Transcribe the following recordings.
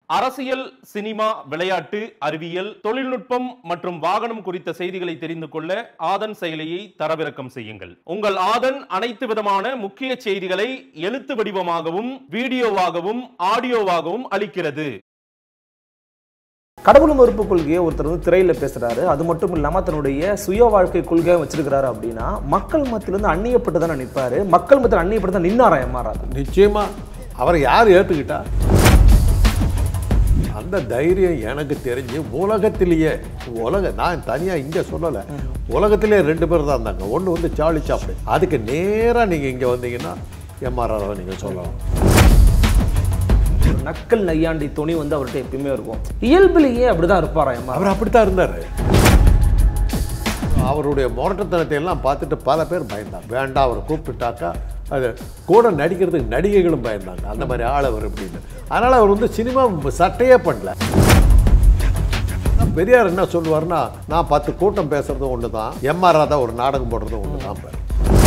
அரசியல் சினிமா விளையாட்டு அறிவியல் தொழில்நுட்பம் மற்றும் வாகனம் குறித்த செய்திகளை தெரிந்து கொள்ள ஆதன் செயலியை தரவிறக்கம் செய்யுங்கள் உங்கள் ஆதன் அனைத்து விதமான முக்கிய செய்திகளை எழுத்து வடிவமாகவும் வீடியோவாகவும் ஆடியோவாகவும் அளிக்கிறது கடவுள் மறுப்பு கொள்கையை ஒருத்தர் வந்து திரையில பேசுறாரு அது மட்டும் இல்லாம தன்னுடைய சுய வாழ்க்கை கொள்கையை வச்சிருக்கிறாரு அப்படின்னா மக்கள் மத்தியில இருந்து அந்நியப்பட்டு தானே நிற்பாரு மக்கள் மத்தியில் அந்நியப்பட்டு தான் நின்னாரா எம்ஆர் நிச்சயமா அவரை யார் ஏற்றுக்கிட்டா அந்த தைரியம் எனக்கு தெரிஞ்சு உலகத்திலேயே உலக நான் தனியாக இங்கே சொல்லலை உலகத்திலே ரெண்டு பேர் தான் இருந்தாங்க ஒன்று வந்து சார்லி சாப்ளின் அதுக்கு நேராக நீங்கள் இங்கே வந்தீங்கன்னா எம்ஆர்ஆர் நீங்கள் சொல்லலாம் ஒரு நக்கல் நையாண்டி துணி வந்து அவர்கிட்ட எப்பயுமே இருக்கும் இயல்பிலேயே அப்படிதான் இருப்பாரா எம்ஆர் அவர் அப்படித்தான் இருந்தார் அவருடைய முரட்டத்தனத்தை எல்லாம் பார்த்துட்டு பல பேர் பயந்தாங்க வேண்டாம் அவரை கூப்பிட்டுட்டாக்கா அது கூட நடிக்கிறதுக்கு நடிகைகளும் பயந்தாங்க அந்த மாதிரி ஆள் அவர் அப்படின்னு அதனால் அவர் வந்து சினிமா சட்டையே பண்ணல பெரியார் என்ன சொல்லுவார்னா நான் பத்து கூட்டம் பேசுறதும் ஒன்று தான் எம்ஆர் ராதா ஒரு நாடகம் போடுறதும் ஒன்று தான் பாரு.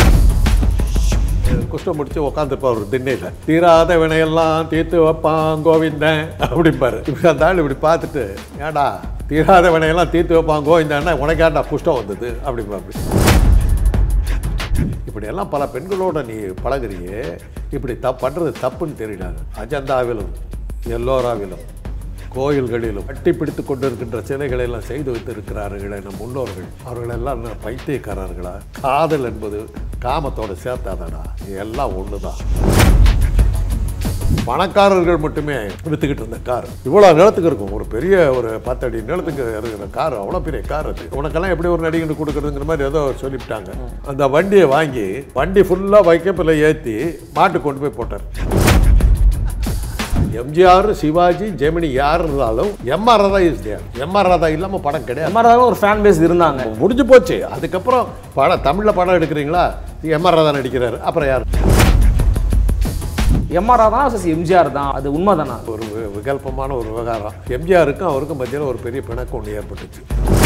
குஷ்டம் முடிச்சு உட்காந்துருப்பார் ஒரு திண்ணையில் தீராத வினையெல்லாம் தீர்த்து வைப்பான் கோவிந்தன் அப்படிம்பாரு இப்படி அந்த ஆள் இப்படி பார்த்துட்டு ஏடா தீராத வினையெல்லாம் தீர்த்து வைப்பான் கோவிந்தன்னா உனக்காண்டா குஷ்டம் வந்தது அப்படிம்பாரு இப்படியெல்லாம் பல பெண்களோட நீ பழகுறியே இப்படி தப் பண்ணுறது தப்புன்னு தெரியினாங்க அஜந்தாவிலும் எல்லோராவிலும் கோயில்களிலும் கட்டி பிடித்து கொண்டிருக்கின்ற சிலைகளை எல்லாம் செய்து வைத்திருக்கிறார்களே நம் முன்னோர்கள் அவர்களெல்லாம் என்ன பைத்தியக்காரர்களா காதல் என்பது காமத்தோட சேர்த்தாதடா இது எல்லாம் ஒன்று தான் பணக்காரர்கள் மட்டுமே வித்துக்கிட்டு இருந்த கார் இவ்வளோ நிலத்துக்கு இருக்கும் ஒரு பெரிய ஒரு பத்தடி நிலத்துக்கு இருக்கிற கார் அவ்வளோ பெரிய கார் அது உனக்கெல்லாம் எப்படி ஒரு நடிகனுக்கு கொடுக்குறதுங்கிற மாதிரி ஏதோ சொல்லிவிட்டாங்க அந்த வண்டியை வாங்கி வண்டி ஃபுல்லாக வைக்கப்பில் ஏற்றி மாட்டு கொண்டு போய் போட்டார் எம்ஜிஆர் சிவாஜி ஜெமினி யார் இருந்தாலும் MR Radha is there MR Radha இல்லாமல் படம் கிடையாது எம்ஆர் ஒரு ஃபேன் பேஸ் இருந்தாங்க முடிஞ்சு போச்சு அதுக்கப்புறம் படம் தமிழில் படம் எடுக்கிறீங்களா எம்ஆர் ராதா நடிக்கிறாரு அப்புறம் யார் எம்ஆர் தான் versus எம்ஜிஆர் தான் அது உண்மைதானா ஒரு வி- விகல்பமான ஒரு விவகாரம் எம்ஜிஆருக்கும் அவருக்கும் மத்தியில் ஒரு பெரிய பிணக்கம் ஒன்று ஏற்பட்டுச்சு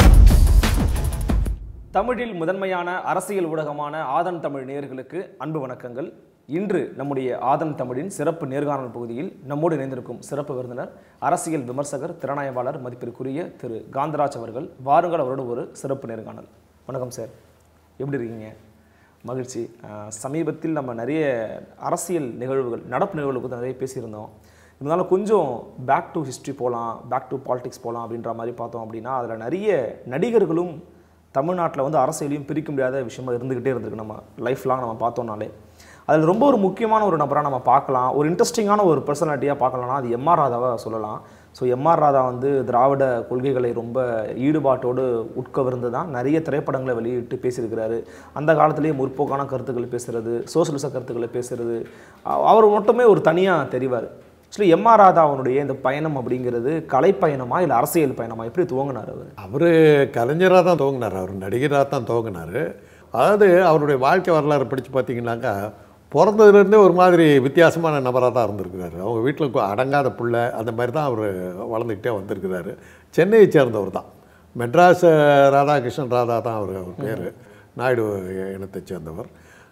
தமிழில் முதன்மையான அரசியல் ஊடகமான ஆதன் தமிழ் நேயர்களுக்கு அன்பு வணக்கங்கள் இன்று நம்முடைய ஆதன் தமிழின் சிறப்பு நேர்காணல் பகுதியில் நம்மோடு இணைந்திருக்கும் சிறப்பு விருந்தினர் அரசியல் விமர்சகர் திறனாய்வாளர் மதிப்பிற்குரிய திரு காந்தராஜ் அவர்கள் வாருங்கள் அவரோட ஒரு சிறப்பு நேர்காணல் வணக்கம் சார் எப்படி இருக்கீங்க மகிழ்ச்சி அஹ், சமீபத்தில் நம்ம நிறைய அரசியல் நிகழ்வுகள் நடப்பு நிகழ்வுகள் குறித்து நிறைய பேசியிருந்தோம் இருந்தாலும் கொஞ்சம் பேக் டு ஹிஸ்ட்ரி போகலாம் பேக் டு பாலிடிக்ஸ் போகலாம் அப்படின்ற மாதிரி பார்த்தோம் அப்படின்னா அதில் நிறைய நடிகர்களும் தமிழ்நாட்டில் வந்து அரசியலையும் பிரிக்க முடியாத விஷயமா இருந்துக்கிட்டே இருந்திருக்கு நம்ம லைஃப் லாங் நம்ம பார்த்தோம்னாலே அதில் ரொம்ப ஒரு முக்கியமான ஒரு நபராக நம்ம பார்க்கலாம் ஒரு இன்ட்ரெஸ்டிங்கான ஒரு பர்சனாலிட்டியாக பார்க்கலாம்னா அது எம்ஆர் ராதாவை சொல்லலாம் ஸோ எம்ஆர் ராதா வந்து திராவிட கொள்கைகளை ரொம்ப ஈடுபாட்டோடு உட்கவர்ந்து தான் நிறைய திரைப்படங்களை வெளியிட்டு பேசியிருக்கிறாரு அந்த காலத்திலேயே முற்போக்கான கருத்துக்களை பேசுகிறது சோசியலிச கருத்துக்களை பேசுகிறது அ- அவர் மட்டுமே ஒரு தனியாக தெரிவார் ஆக்சுவலி எம்ஆர் ராதா அவனுடைய இந்த பயணம் அப்படிங்கிறது கலைப்பயணமா இல்லை அரசியல் பயணமா எப்படி துவங்கினார் அவர் அவர் கலைஞராக தான் துவங்கினார் அவர் நடிகராக தான் துவங்கினார் அதாவது அவருடைய வாழ்க்கை வரலாறு படித்து பார்த்தீங்கன்னாக்கா பிறந்ததுலேருந்தே ஒரு மாதிரி வித்தியாசமான நபராக தான் இருந்திருக்கிறாரு அவங்க வீட்டில் அடங்காத பிள்ளை அந்த மாதிரி தான் அவர் வளர்ந்துக்கிட்டே வந்திருக்கிறாரு சென்னையை சேர்ந்தவர் தான் மெட்ராஸ் ராதாகிருஷ்ணன் ராதா தான் அவர் அவர் பேர் நாயுடு இனத்தைச் சேர்ந்தவர்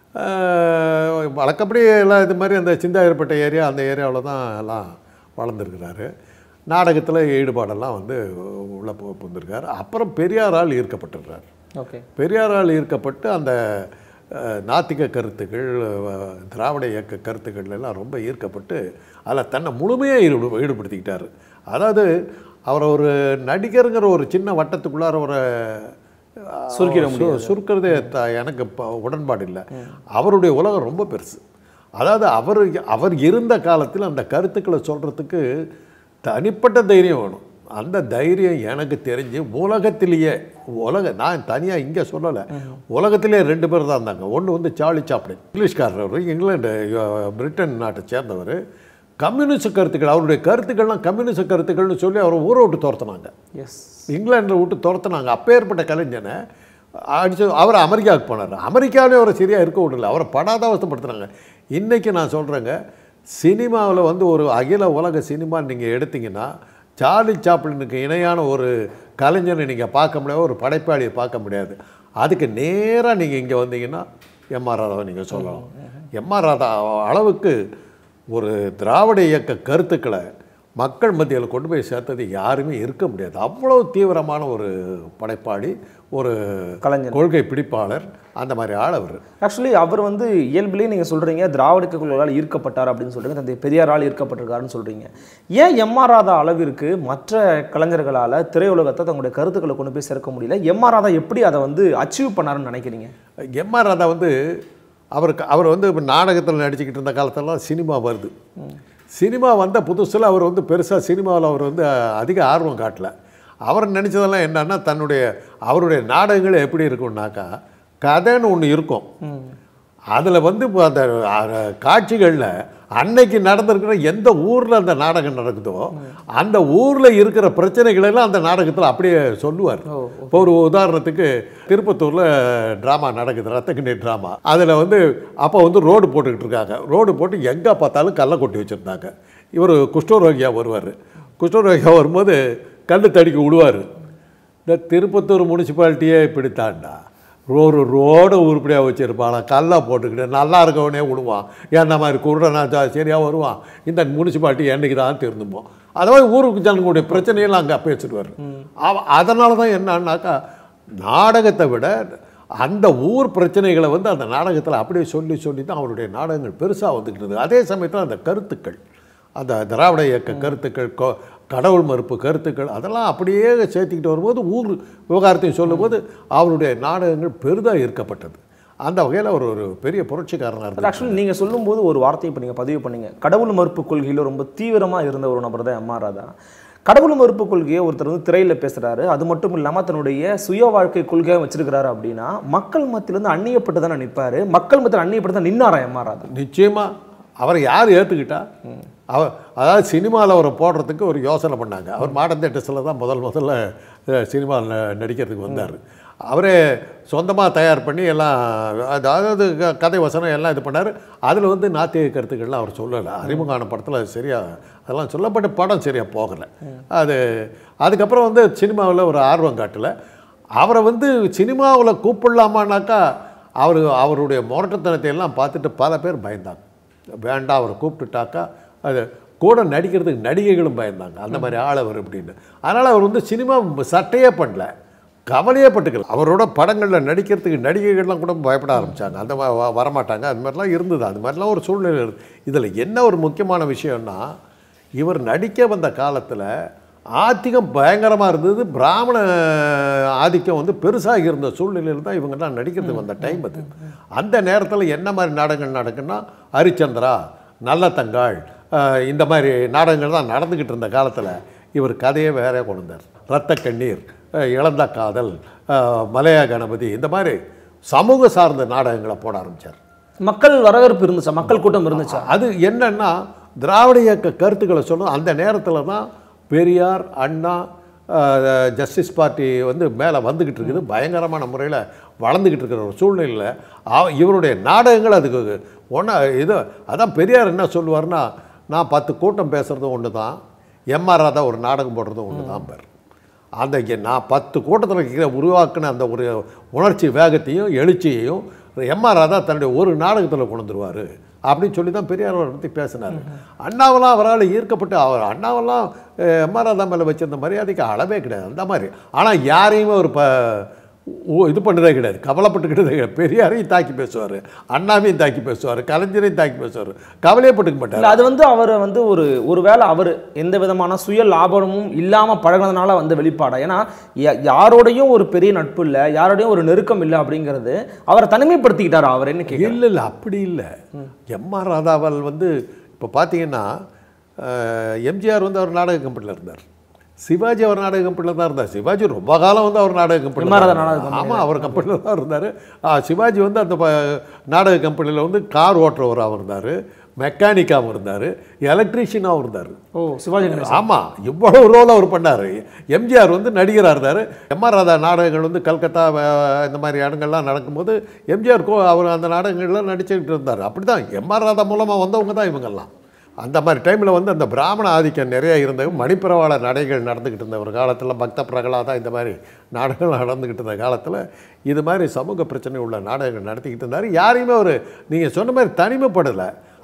ஆஹ் வழக்கப்படி எல்லாம் இது மாதிரி அந்த சிந்தாயிரப்பட்ட ஏரியா அந்த ஏரியாவில் தான் எல்லாம் வளர்ந்துருக்கிறாரு நாடகத்தில் ஈடுபாடெல்லாம் வந்து உள்ளே போ புந்திருக்காரு அப்புறம் பெரியாரால் ஈர்க்கப்பட்டிருக்கிறார் ஓகே பெரியாரால் ஈர்க்கப்பட்டு அந்த அஹ், நாத்திக கருத்துக்கள் அஹ், திராவிட இயக்க கருத்துக்கள் எல்லாம் ரொம்ப ஈர்க்கப்பட்டு அதில் தன்னை முழுமையாக ஈடு ஈடுபடுத்திக்கிட்டார் அதாவது அவரை ஒரு நடிகருங்கிற ஒரு சின்ன வட்டத்துக்குள்ளார ஒரு அஹ், சுருக்கிட சு- சுருக்கிறதே த- எனக்கு ப- உடன்பாடு இல்லை அவருடைய உலகம் ரொம்ப பெருசு அதாவது அவர் அவர் இருந்த காலத்தில் அந்த கருத்துக்களை சொல்கிறதுக்கு தனிப்பட்ட தைரியம் வேணும் அந்த தைரியம் எனக்கு தெரிஞ்சு உலகத்திலேயே உலக நான் தனியாக இங்கே சொல்லலை உலகத்திலே ரெண்டு பேர் தான் இருந்தாங்க ஒன்று வந்து சார்லி சாப்ளின் இங்கிலீஷ்காரர் அவர் இங்கிலாந்து அஹ், பிரிட்டன் நாட்டை சேர்ந்தவர் கம்யூனிஸ்ட் கருத்துக்கள் அவருடைய கருத்துக்கள்லாம் கம்யூனிஸ்ட் கருத்துக்கள்னு சொல்லி அவரை ஊரை விட்டு துரத்துனாங்க எஸ் இங்கிலாண்டில் விட்டு துரத்துனாங்க அப்பேற்பட்ட கலைஞனை அடிச்சு அவர் அமெரிக்காவுக்கு போனார் அமெரிக்காவிலே அவரை சரியாக இருக்க விடல அவரை படாத அவஸ்தைப்படுத்துனாங்க இன்றைக்கி நான் சொல்கிறேங்க சினிமாவில் வந்து ஒரு அகில உலக சினிமா நீங்கள் எடுத்தீங்கன்னா சார்லி சாப்ளினுக்கு இணையான ஒரு கலைஞனை நீங்கள் பார்க்க முடியாது ஒரு படைப்பாளியை பார்க்க முடியாது அதுக்கு நேராக நீங்கள் இங்கே வந்தீங்கன்னா எம்ஆர் ராதாவை நீங்கள் சொல்லலாம் எம்ஆர் ராதா அளவுக்கு ஒரு திராவிட இயக்க கருத்துக்களை மக்கள் மத்தியில் கொண்டு போய் சேர்த்தது யாருமே இருக்க முடியாது அவ்வளோ தீவிரமான ஒரு படைப்பாளி ஒரு கலைஞர் கொள்கை பிடிப்பாளர் அந்த மாதிரி ஆள் அவர் ஆக்சுவலி அவர் வந்து இயல்பிலேயே நீங்கள் சொல்கிறீங்க திராவிட கொள்கைகளால் ஈர்க்கப்பட்டார் அப்படின்னு சொல்கிறீங்க தந்தை பெரியாரால் ஈர்க்கப்பட்டிருக்காருன்னு சொல்கிறீங்க ஏன் எம்ஆர் ராதா அளவிற்கு மற்ற கலைஞர்களால் திரையுலகத்தை தங்களுடைய கருத்துக்களை கொண்டு போய் சேர்க்க முடியல எம்ஆர் ராதா எப்படி அதை வந்து அச்சீவ் பண்ணாருன்னு நினைக்கிறீங்க எம்ஆர் ராதா வந்து அவருக்கு அவர் வந்து இப்போ நாடகத்தில் நடிச்சுக்கிட்டு இருந்த காலத்தெல்லாம் சினிமா வருது சினிமா வந்த புதுசில் அவர் வந்து பெருசாக சினிமாவில் அவர் வந்து அதிக ஆர்வம் காட்டல அவர் நினச்சதெல்லாம் என்னன்னா தன்னுடைய அவருடைய நாடகங்கள் எப்படி இருக்கும்னாக்கா கதைன்னு ஒன்று இருக்கும் அதில் வந்து இப்போ அந்த அஹ், காட்சிகளில் அன்னைக்கு நடந்திருக்கிற எந்த ஊரில் அந்த நாடகம் நடக்குதோ அந்த ஊரில் இருக்கிற பிரச்சனைகள் எல்லாம் அந்த நாடகத்தில் அப்படியே சொல்லுவார் இப்போ ஒரு உதாரணத்துக்கு திருப்பத்தூரில் ட்ராமா நடக்குது ரத்தக்கிண்ணி ட்ராமா அதில் வந்து அப்போ வந்து ரோடு போட்டுக்கிட்டு இருக்காங்க ரோடு போட்டு எங்கே பார்த்தாலும் கல்லை கொட்டி வச்சுருந்தாங்க இவர் குஷ்டரோகியா வருவார் குஷ்டரோகியா வரும்போது கல் தடிக்க விடுவார் இந்த திருப்பத்தூர் முனிசிபாலிட்டியே இப்படித்தான்டா ஒரு ரோடை உருப்படியாக வச்சுருப்பான் கல்லாக போட்டுக்கிட்டு நல்லா இருக்கவனே விடுவான் என்ன மாதிரி குருடனா சரியாக வருவான் இந்த முனிசிபாலிட்டி என்னைக்கு தான் திருந்துமோம் அதாவது ஊருக்கு ஜனங்களுடைய பிரச்சனையெல்லாம் அங்கே பேசிடுவார் அவ அதனால தான் என்னன்னாக்கா நாடகத்தை விட அந்த ஊர் பிரச்சனைகளை வந்து அந்த நாடகத்தில் அப்படியே சொல்லி சொல்லி தான் அவருடைய நாடகங்கள் பெருசாக வந்துக்கிட்டு இருந்தது அதே சமயத்தில் அந்த கருத்துக்கள் அந்த திராவிட இயக்க கருத்துக்கள் கொ- கடவுள் மறுப்பு கருத்துக்கள் அதெல்லாம் அப்படியே சேர்த்துக்கிட்டு வரும்போது ஊர் விவகாரத்தையும் சொல்லும்போது அவருடைய நாடகங்கள் பெரிதாக ஈர்க்கப்பட்டது அந்த வகையில் அவர் ஒரு பெரிய புரட்சிக்காரனாக இருந்தார் ஆக்சுவலி நீங்கள் சொல்லும்போது ஒரு வார்த்தையை இப்போ நீங்கள் பதிவு பண்ணீங்க கடவுள் மறுப்பு கொள்கையில் ரொம்ப தீவிரமாக இருந்த ஒரு நபர் தான் எம்ஆர் ராதா கடவுள் மறுப்பு கொள்கையை ஒருத்தர் வந்து திரையில் பேசுகிறாரு அது மட்டும் இல்லாமல் தன்னுடைய சுய வாழ்க்கை கொள்கையை வச்சிருக்கிறாரு அப்படின்னா மக்கள் மத்தியிலேருந்து அந்நியப்பட்டு தானே நிற்பாரு மக்கள் மத்தியில் அந்நியப்பட்டு தான் நின்னாரா எம்ஆர் ராதா நிச்சயமாக அவரை யார் ஏற்றுக்கிட்டா அவர் அதாவது சினிமாவில் அவரை போடுறதுக்கு ஒரு யோசனை பண்ணாங்க அவர் மாடர்ன் தேட்டர்ஸில் தான் முதல் முதல்ல சினிமாவில் நடிக்கிறதுக்கு வந்தார் அவரே சொந்தமாக தயார் பண்ணி எல்லாம் அதாவது க- கதை வசனம் எல்லாம் இது பண்ணார் அதில் வந்து நாத்திக கருத்துக்கள்லாம் அவர் சொல்லலை அறிமுகான படத்தில் அது சரியாக அதெல்லாம் சொல்லப்பட்ட படம் சரியாக போகலை அது அதுக்கப்புறம் வந்து சினிமாவில் ஒரு ஆர்வம் காட்டலை அவரை வந்து சினிமாவில் கூப்பிடலாமான்னாக்கா அவர் அவருடைய முரட்டத்தனத்தை எல்லாம் பார்த்துட்டு பல பேர் பயந்தாங்க வேண்டாம் அவரை கூப்பிட்டுட்டாக்கா அது கூட நடிக்கிறதுக்கு நடிகைகளும் பயந்தாங்க அந்த மாதிரி ஆள் அவர் அப்படின்னு அதனால் அவர் வந்து சினிமா சட்டையே பண்ணல கவலையே பட்டுக்கல அவரோட படங்களில் நடிக்கிறதுக்கு நடிகைகள்லாம் கூட பயப்பட ஆரம்பித்தாங்க அந்த மா- வ- வரமாட்டாங்க அது மாதிரிலாம் இருந்தது அது மாதிரிலாம் ஒரு சூழ்நிலை இருந்தது இதில் என்ன ஒரு முக்கியமான விஷயம்னா இவர் நடிக்க வந்த காலத்தில் ஆத்திகம் பயங்கரமாக இருந்தது பிராமண ஆதிக்கம் வந்து பெருசாக இருந்த சூழ்நிலையில் தான் இவங்கெல்லாம் நடிக்கிறதுக்கு வந்த டைம் அது அந்த நேரத்தில் என்ன மாதிரி நாடகங்கள் நடக்குன்னா ஹரிச்சந்திரா நல்ல தங்காள் அஹ், இந்த மாதிரி நாடகங்கள் தான் நடந்துக்கிட்டு இருந்த காலத்தில் இவர் கதையை வேற கொண்டு வந்தார் ரத்த கண்ணீர் அஹ், இழந்த காதல் அஹ், மலையா கணபதி இந்த மாதிரி சமூக சார்ந்த நாடகங்களை போட ஆரம்பித்தார் மக்கள் வரவேற்பு இருந்துச்சா மக்கள் கூட்டம் இருந்துச்சா அது என்னன்னா திராவிட இயக்க கருத்துக்களை சொன்னோம் அந்த நேரத்தில் தான் Periyar Anna ah, justice party வந்து மேலே வந்துக்கிட்டு இருக்குது பயங்கரமான முறையில் வளர்ந்துக்கிட்டு இருக்கிற ஒரு சூழ்நிலையில் அவ- இவருடைய நாடகங்கள் அதுக்கு ஒன்றா இது அதான் பெரியார் என்ன சொல்லுவார்னா நான் பத்து கூட்டம் பேசுகிறதும் ஒன்று தான் எம்ஆர் ராதா ஒரு நாடகம் போடுறதும் ஒன்று தான் பேர் அந்த இங்க நான் பத்து கூட்டத்தில் உருவாக்கின அந்த ஒரு உணர்ச்சி வேகத்தையும் எழுச்சியையும் எம்ஆர் ராதா தன்னுடைய ஒரு நாடகத்தில் கொண்டு வந்துருவார் அப்படின்னு சொல்லி தான் பெரியார் அவரை பற்றி பேசினார் அண்ணாவெல்லாம் அவரால் ஈர்க்கப்பட்டு அவர் அண்ணாவெல்லாம் எம்ஆர் ராதா மேலே வச்சிருந்த மரியாதைக்கு அளவே கிடையாது அந்த மாதிரி ஆனால் யாரையுமே ஒரு ப ஓ இது பண்ணுறதே கிடையாது கவலைப்பட்டுக்கிட்டதே கிடையாது பெரியாரையும் தாக்கி பேசுவார் அண்ணாவையும் தாக்கி பேசுவார் கலைஞரையும் தாக்கி பேசுவார் கவலையப்பட்டுக்க மாட்டார் இல்ல அது வந்து அவரை வந்து ஒரு ஒருவேளை அவர் எந்த விதமான சுய லாபமும் இல்லாம பழகுனதுனால வந்த வெளிப்பாடா ஏன்னா யா- யாரோடையும் ஒரு பெரிய நட்பு இல்லை யாரோடையும் ஒரு நெருக்கம் இல்லை அப்படிங்கிறது அவரை தனிமைப்படுத்திக்கிட்டாரா அவர் என்ன கேட்க இல்லை இல்லை அப்படி இல்லை எம்ஆர் ராதாவால் வந்து இப்போ பார்த்தீங்கன்னா எம்ஜிஆர் வந்து அவர் நாடக கம்பெனியில் இருந்தார் சிவாஜி அவர் நாடக கம்பெனியில் தான் இருந்தார் சிவாஜி ரொம்ப காலம் வந்து அவர் நாடக கம்பெனியில் எம்.ஆர். ராதா நாடக ஆமாம் அவர் கம்பெனியில் தான் இருந்தார் சிவாஜி வந்து அந்த ப- நாடக கம்பெனியில் வந்து கார் ஓட்டுறவராகவும் இருந்தார் மெக்கானிக்காகவும் இருந்தார் எலக்ட்ரீஷியனாகவும் இருந்தார் ஓ சிவாஜி கணேசன் ஆமாம் இவ்வளவு ரோல் அவர் பண்ணார் எம்ஜிஆர் வந்து நடிகராக இருந்தார் எம்ஆர் ராதா நாடகங்கள் வந்து கல்கத்தா அஹ், இந்த மாதிரி இடங்கள்லாம் நடக்கும்போது எம்ஜிஆர் கோ அவர் அந்த நாடகங்கள்லாம் நடிச்சுக்கிட்டு இருந்தார் அப்படி தான் எம்ஆர் ராதா மூலமாக வந்தவங்க தான் இவங்கெல்லாம் அந்த மாதிரி டைமில் வந்து அந்த பிராமண ஆதிக்கம் நிறைய இருந்தது மணிப்பிரவாள நடைகள் நடந்துக்கிட்டு இருந்த ஒரு காலத்தில் பக்த பிரகலாதா இந்த மாதிரி நாடகங்கள் நடந்துக்கிட்டு இருந்த காலத்தில் இது மாதிரி சமூக பிரச்சனை உள்ள நாடகங்கள் நடத்திக்கிட்டு இருந்தார் யாரையுமே ஒரு நீங்கள் சொன்ன மாதிரி தனிமைப்படலை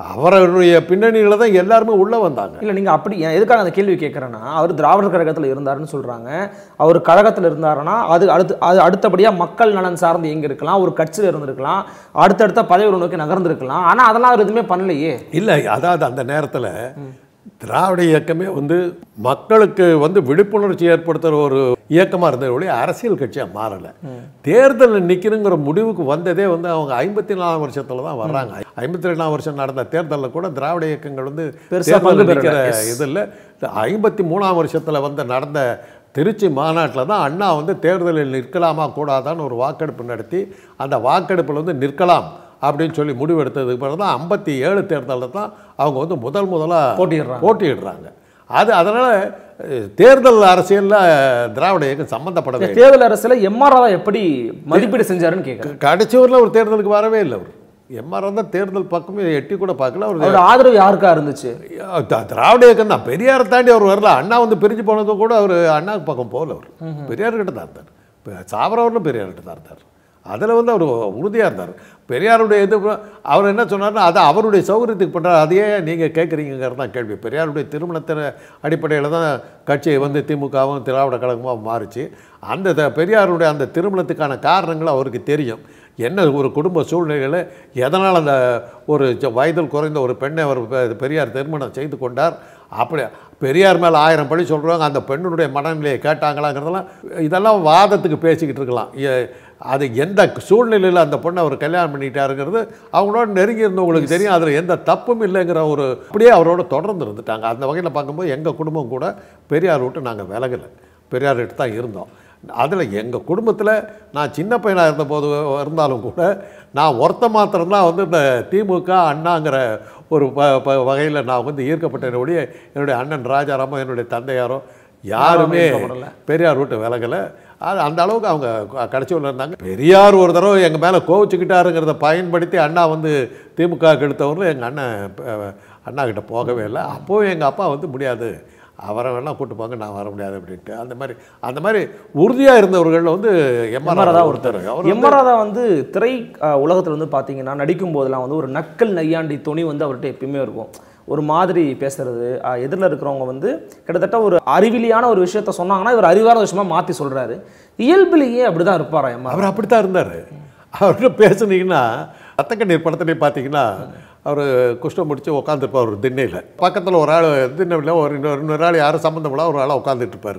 அவருடைய பின்னணியில் தான் எல்லாருமே உள்ளே வந்தாங்க இல்லை நீங்கள் அப்படி ஏன் எதுக்காக அந்த கேள்வி கேட்குறேன்னா அவர் திராவிடர் கழகத்தில் இருந்தாருன்னு சொல்கிறாங்க அவர் கழகத்தில் இருந்தாருன்னா அது அடுத்து அது அடுத்தபடியாக மக்கள் நலன் சார்ந்து இயங்கி இருக்கலாம் ஒரு கட்சியில் இருந்திருக்கலாம் அடுத்தடுத்த பதவியை நோக்கி நகர்ந்திருக்கலாம் ஆனால் அதெல்லாம் அவர் எதுவுமே பண்ணலையே இல்லை அதாவது அந்த நேரத்தில் திராவிட இயக்கமே வந்து மக்களுக்கு வந்து விழிப்புணர்ச்சி ஏற்படுத்துகிற ஒரு இயக்கமாக இருந்தது ஒழிய அரசியல் கட்சியாக மாறலை தேர்தலில் நிற்கணுங்கிற முடிவுக்கு வந்ததே வந்து அவங்க ஐம்பத்தி நாலாம் வருஷத்தில் தான் வர்றாங்க ஐம்பத்தி ரெண்டாம் வருஷம் நடந்த தேர்தலில் கூட திராவிட இயக்கங்கள் வந்து பெருசா பங்கு தேர்தலில் பெறல. நிற்கிற Yes. இதில் ஐம்பத்தி மூணாம் வருஷத்தில் வந்து நடந்த திருச்சி மாநாட்டில் தான் அண்ணா வந்து தேர்தலில் நிற்கலாமா கூடாதான்னு ஒரு வாக்கெடுப்பு நடத்தி அந்த வாக்கெடுப்பில் வந்து நிற்கலாம் அப்படின்னு சொல்லி முடிவெடுத்ததுக்கு பிறகு தான் ஐம்பத்தி ஏழு தேர்தலில் தான் அவங்க வந்து முதல் முதலாக போட்டியிடுறாங்க. போட்டியிடுறாங்க அது அதனால் தேர்தல் அரசியலில் திராவிட இயக்கம் சம்மந்தப்படவே இல்லை தேர்தல் அரசியல எம்ஆர் ராதா எப்படி மதிப்பீடு செஞ்சாருன்னு கேட்குறேன் கடைசி ஊரில் ஒரு தேர்தலுக்கு வரவே இல்லை அவர் எம்ஆர் தான் தேர்தல் பக்கமே எட்டி கூட பார்க்கல அவர் அவரோட ஆதரவு யாருக்கா இருந்துச்சு த- திராவிட இயக்கம் தான் பெரியாரை தாண்டி அவர் வரல அண்ணா வந்து பிரிஞ்சு போனது கூட அவர் அண்ணாவுக்கு பக்கம் போகல அவர் பெரியார் கிட்ட தான் இருந்தார் இப்போ சாவரவர்களும் பெரியார் கிட்ட தான் இருந்தார் அதில் வந்து அவர் உறுதியாக இருந்தார் பெரியாருடைய இது அவர் என்ன சொன்னார்னா அது அவருடைய சௌகரியத்துக்கு பண்ணுறாரு அதையே நீங்கள் கேட்குறீங்கிறது தான் கேள்வி பெரியாருடைய திருமணத்தின் அடிப்படையில் தான் கட்சி வந்து திமுகவும் திராவிட கழகமாக மாறுச்சு அந்த த- பெரியாருடைய அந்த திருமணத்துக்கான காரணங்கள் அவருக்கு தெரியும் என்ன ஒரு குடும்ப சூழ்நிலையில் எதனால் அந்த ஒரு ஜ- வயதில் குறைந்த ஒரு பெண்ணை அவர் பெ- பெரியார் திருமணம் செய்து கொண்டார் அப்படி பெரியார் மேலே ஆயிரம் பழி சொல்கிறாங்க அந்த பெண்ணுடைய மனநிலையை கேட்டாங்களாங்கிறதெல்லாம் இதெல்லாம் வாதத்துக்கு பேசிக்கிட்டு இருக்கலாம் எ- அது எந்த சூழ்நிலையில் அந்த பொண்ணை அவர் கல்யாணம் பண்ணிட்டாருங்கிறது அவங்களோட நெருங்கி இருந்தவங்களுக்கு தெரியும் அதில் எந்த தப்பும் இல்லைங்கிற ஒரு அப்படியே அவரோட தொடர்ந்து இருந்துட்டாங்க அந்த வகையில் பார்க்கும்போது எங்கள் குடும்பம் கூட பெரியார் விட்டு நாங்கள் விலகலை பெரியார் கிட்ட தான் இருந்தோம் அதில் எங்கள் குடும்பத்தில் நான் சின்ன பையனாக இருந்தபோது இருந்தாலும் கூட நான் ஒருத்த மாத்திரம்தான் வந்து இந்த திமுக அண்ணாங்கிற ஒரு ப ப வகையில் நான் வந்து ஈர்க்கப்பட்டேன் ஒழிய என்னுடைய அண்ணன் ராஜாராமோ என்னுடைய தந்தையாரோ யாருமே ஈர்க்கப்படல. பெரியார் விட்டு விலகலை அது அந்த அளவுக்கு அவங்க க- கடைசி உள்ள இருந்தாங்க பெரியார் ஒரு தடவை எங்கள் மேலே கோவிச்சுக்கிட்டாருங்கிறத பயன்படுத்தி அண்ணா வந்து திமுக கெடுத்தவரும் எங்கள் அண்ணன் அஹ், அண்ணா கிட்ட போகவே இல்லை அப்போவும் எங்கள் அப்பா வந்து முடியாது அவரை வேணால் கூட்டு போங்க நான் வர முடியாது அப்படின்ட்டு அந்த மாதிரி அந்த மாதிரி உறுதியாக இருந்தவர்கள் வந்து எம்ஆர் எம்ஆர் ராதா ஒருத்தர் அவர் வந்து- எம்ஆர் ராதா வந்து திரை அஹ், உலகத்துல வந்து பாத்தீங்கன்னா நடிக்கும் போதெல்லாம் வந்து ஒரு நக்கல் நையாண்டி துணி வந்து அவர்கிட்ட எப்பயுமே இருக்கும் ஒரு மாதிரி பேசுறது எதிரில் இருக்கிறவங்க வந்து கிட்டத்தட்ட ஒரு அறிவிலியான ஒரு விஷயத்த சொன்னாங்கன்னா இவர் அறிவான விஷயமா மாத்தி சொல்றாரு இயல்பிலேயே அப்படிதான் இருப்பாரா எம்ஆர் அவர் அப்படித்தான் இருந்தார் அவர்கிட்ட பேசுனீங்கன்னா ரத்தக்கண்ணீர் படத்துலேயே பார்த்தீங்கன்னா அவர் குஷ்டம் முடிச்சு உட்காந்துருப்பார் ஒரு திண்ணையில் பக்கத்தில் ஒரு ஆள் திண்ணையில் ஒரு இன்னொரு இன்னொரு ஆள் யாரும் சம்மந்தம் இல்லாம ஒரு ஆளாக உட்காந்துட்டு இருப்பார்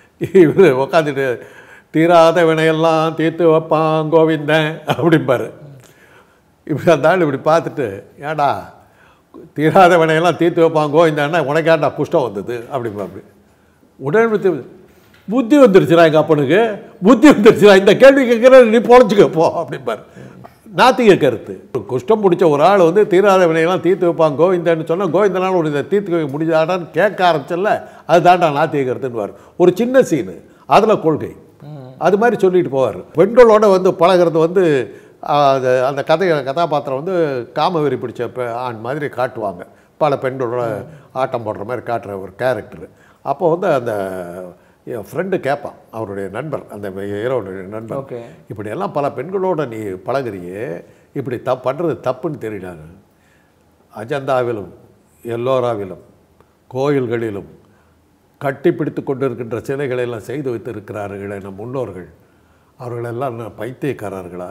இவர் உட்காந்துட்டு தீராத வினையெல்லாம் தீர்த்து வைப்பான் கோவிந்தன் அப்படிம்பாரு இப்படி அந்த ஆள் இப்படி பார்த்துட்டு ஏடா தீராத வினையெல்லாம் தீர்த்து வைப்பான் கோவிந்தான்னா உனக்கேண்டா குஷ்டம் வந்தது அப்படிம்பா அப்படி உடனே வித்து- புத்தி வந்துருச்சுடா எங்கள் அப்பனுக்கு புத்தி வந்துருச்சுடா இந்த கேள்வி கேட்குற நீ பொழைச்சிக்க போ அப்படிம்பார் நாத்திக கருத்து குஷ்டம் பிடிச்ச ஒரு ஆள் வந்து தீராத வினையெல்லாம் தீர்த்து வைப்பான் கோவிந்தன்னு சொன்னால் கோவிந்தனால் ஒரு இதை தீர்த்து வைக்க முடிஞ்சாடான்னு கேட்க ஆரம்பிச்சல அது தாண்டா நாத்திக கருத்துன்னு ஒரு சின்ன சீனு அதில் கொள்கை அது மாதிரி சொல்லிட்டு போவார் பெண்களோட வந்து பழகிறது வந்து ஆஹ், அது அந்த கதை கதாபாத்திரம் வந்து காமவெறி பிடிச்ச பெ- ஆண் மாதிரி காட்டுவாங்க பல பெண்களோட ஆட்டம் போடுற மாதிரி காட்டுற ஒரு கேரக்டர் அப்போ வந்து அந்த என் ஃப்ரெண்டு கேட்பான் அவருடைய நண்பர் அந்த ஹீரோனுடைய நண்பர் ஓகே இப்படியெல்லாம் பல பெண்களோட நீ பழகுறியே இப்படி தப் பண்ணுறது தப்புன்னு தெரியினாங்க அஜந்தாவிலும் எல்லோராவிலும் கோயில்களிலும் கட்டிப்பிடித்து கொண்டிருக்கின்ற சிலைகளை எல்லாம் செய்து வைத்திருக்கிறார்களே நம் முன்னோர்கள் அவர்களெல்லாம் என்ன பைத்தியக்காரர்களா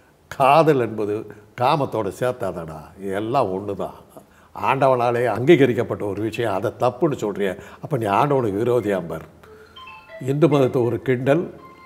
காதல் என்பது காமத்தோட சேர்த்தாதடா எல்லாம் ஒன்று தான் ஆண்டவனாலே அங்கீகரிக்கப்பட்ட ஒரு விஷயம் அதை தப்புன்னு சொல்றியே அப்போ நீ ஆண்டவனுக்கு விரோதியாம்பார் இந்து மதத்தை ஒரு கிண்டல்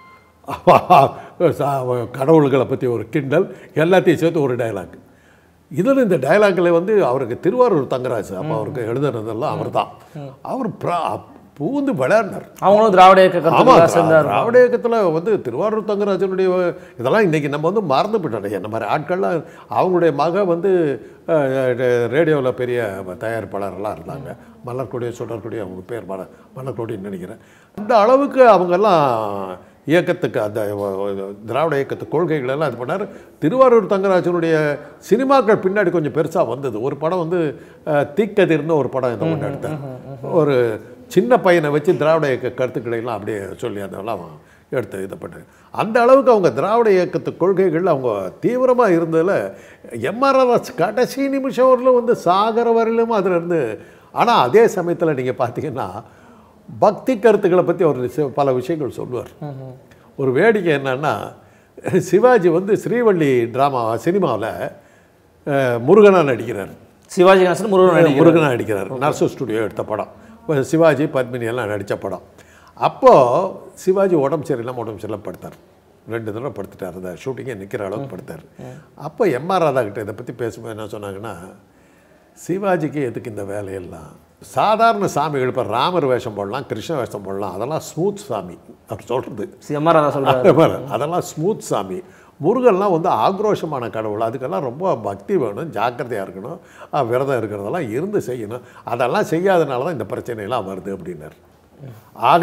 சா- கடவுள்களை பற்றி ஒரு கிண்டல் எல்லாத்தையும் சேர்த்து ஒரு டயலாக் இதில் இந்த டயலாக்கில் வந்து அவருக்கு திருவாரூர் தங்கராஜ் அப்போ அவருக்கு எழுதுனதெல்லாம் அவர் தான் அவர் ப்ரா- பூந்து விளையாடினார் அவங்களும் திராவிட இயக்க ஆமாம் கருத்துக்களா சேர்ந்தாரு திராவிட இயக்கத்தில் வந்து திருவாரூர் தங்கராஜனுடைய இதெல்லாம் இன்றைக்கி நம்ம வந்து மறந்து போயிட்டோம் என்ன மாதிரி ஆட்கள்லாம் அவங்களுடைய மக வந்து ரேடியோவில் பெரிய தயாரிப்பாளர்லாம் இருந்தாங்க மலர்கொடி சுடர்கொடி அவங்க பேர் மல மலர்கொடின்னு நினைக்கிறேன் அந்த அளவுக்கு அவங்கெல்லாம் இயக்கத்துக்கு அந்த வ- திராவிட இயக்கத்து கொள்கைகள் எல்லாம் இது பண்ணார் திருவாரூர் தங்கராஜனுடைய சினிமாக்கள் பின்னாடி கொஞ்சம் பெருசாக வந்தது ஒரு படம் வந்து அஹ், தீக்கதிர்னு ஒரு படம் இதை ஒன்று எடுத்தார் ஒரு சின்ன பையனை வச்சு திராவிட இயக்க கருத்துக்களை எல்லாம் அப்படியே சொல்லி அதெல்லாம் எடுத்து இது பண்ணாங்க அந்த அளவுக்கு அவங்க திராவிட இயக்கத்து கொள்கைகள் அவங்க தீவிரமாக இருந்ததில் எம்ஆர்ஆர் கடைசி நிமிஷம் வரலும் வந்து சாகர வரையிலும் அதில் இருந்து ஆனால் அதே சமயத்தில் நீங்கள் பார்த்தீங்கன்னா பக்தி கருத்துக்களை பற்றி அவர் சி- பல விஷயங்கள் சொல்லுவார் ஒரு வேடிக்கை என்னன்னா சிவாஜி வந்து ஸ்ரீவள்ளி ட்ராமா சினிமாவில் முருகனாக நடிக்கிறார் சிவாஜி கணேசன் முருகன் நடிகர். முருகனா நடிக்கிறார் நர்சு ஸ்டுடியோ எடுத்த படம் இப்ப சிவாஜி பத்மினி எல்லாம் நடித்த படம் அப்போது சிவாஜி உடம்பு சரியில்லாமல் உடம்பு சரியில்லாம படுத்தார் ரெண்டு தடவை படுத்துட்டார் அந்த ஷூட்டிங்கே நிற்கிற அளவுக்கு படுத்தார் அப்போ எம்ஆர் ராதா கிட்ட இதை பற்றி பேசும்போது என்ன சொன்னாங்கன்னா சிவாஜிக்கு எதுக்கு இந்த வேலையெல்லாம் சாதாரண சாமிகள் இப்போ ராமர் வேஷம் போடலாம் கிருஷ்ண வேஷம் போடலாம் அதெல்லாம் ஸ்மூத் சாமி அவர் சொல்கிறது எம்ஆர் ராதா சொல்றாரு அதே மாதிரி, அதெல்லாம் ஸ்மூத் சாமி முருகன்லாம் வந்து ஆக்ரோஷமான கடவுள் அதுக்கெல்லாம் ரொம்ப பக்தி வேணும் ஜாக்கிரதையாக இருக்கணும் அஹ் விரதம் இருக்கிறதெல்லாம் இருந்து செய்யணும் அதெல்லாம் செய்யாதனால தான் இந்த பிரச்சனையெல்லாம் வருது அப்படின்னார் ஆக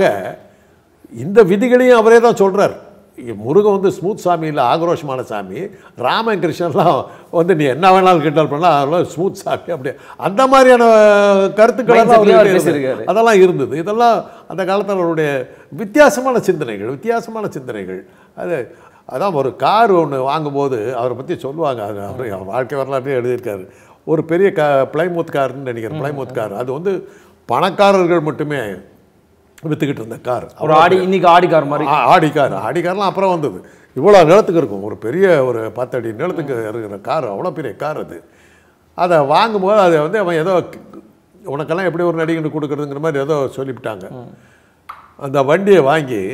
இந்த விதிகளையும் அவரே தான் சொல்கிறார் முருகன் வந்து ஸ்மூத் சாமி இல்லை ஆக்ரோஷமான சாமி ராமன் கிருஷ்ணன்லாம் வந்து நீ என்ன வேணாலும் கிண்டல் பண்ணலாம் அதெல்லாம் ஸ்மூத் சாமி அப்படி அந்த மாதிரியான கருத்துக்கள் எல்லாம் Mindset-லயே அவர் அவர்கிட்ட பேசியிருக்காரு. இருந்தது. அதெல்லாம் இருந்தது இதெல்லாம் அந்த காலத்தில் அவருடைய வித்தியாசமான சிந்தனைகள் வித்தியாசமான சிந்தனைகள் அது அதான் ஒரு கார் ஒன்று வாங்கும்போது அவரை பற்றி சொல்லுவாங்க அது அவர் அவர் வாழ்க்கை வரலாற்றே எழுதியிருக்காரு ஒரு பெரிய கா பிளைமூத் கார்னு நினைக்கிறேன் பிளைமூத் கார் அது வந்து பணக்காரர்கள் மட்டுமே விற்றுக்கிட்டு இருந்த கார் ஒரு ஆடி இன்னைக்கு ஆடி கார் மாதிரி ஆ- ஆடி கார் ஆடி கார்லாம் அப்புறம் வந்தது இவ்வளோ நிலத்துக்கு இருக்கும் ஒரு பெரிய ஒரு பத்தடி நிலத்துக்கு இருக்கிற கார் அவ்வளோ பெரிய கார் அது அதை வாங்கும்போது அதை வந்து அவன் ஏதோ உனக்கெல்லாம் எப்படி ஒரு நடிகனுக்கு கொடுக்குறதுங்கிற மாதிரி ஏதோ சொல்லிவிட்டாங்க அந்த வண்டியை வாங்கி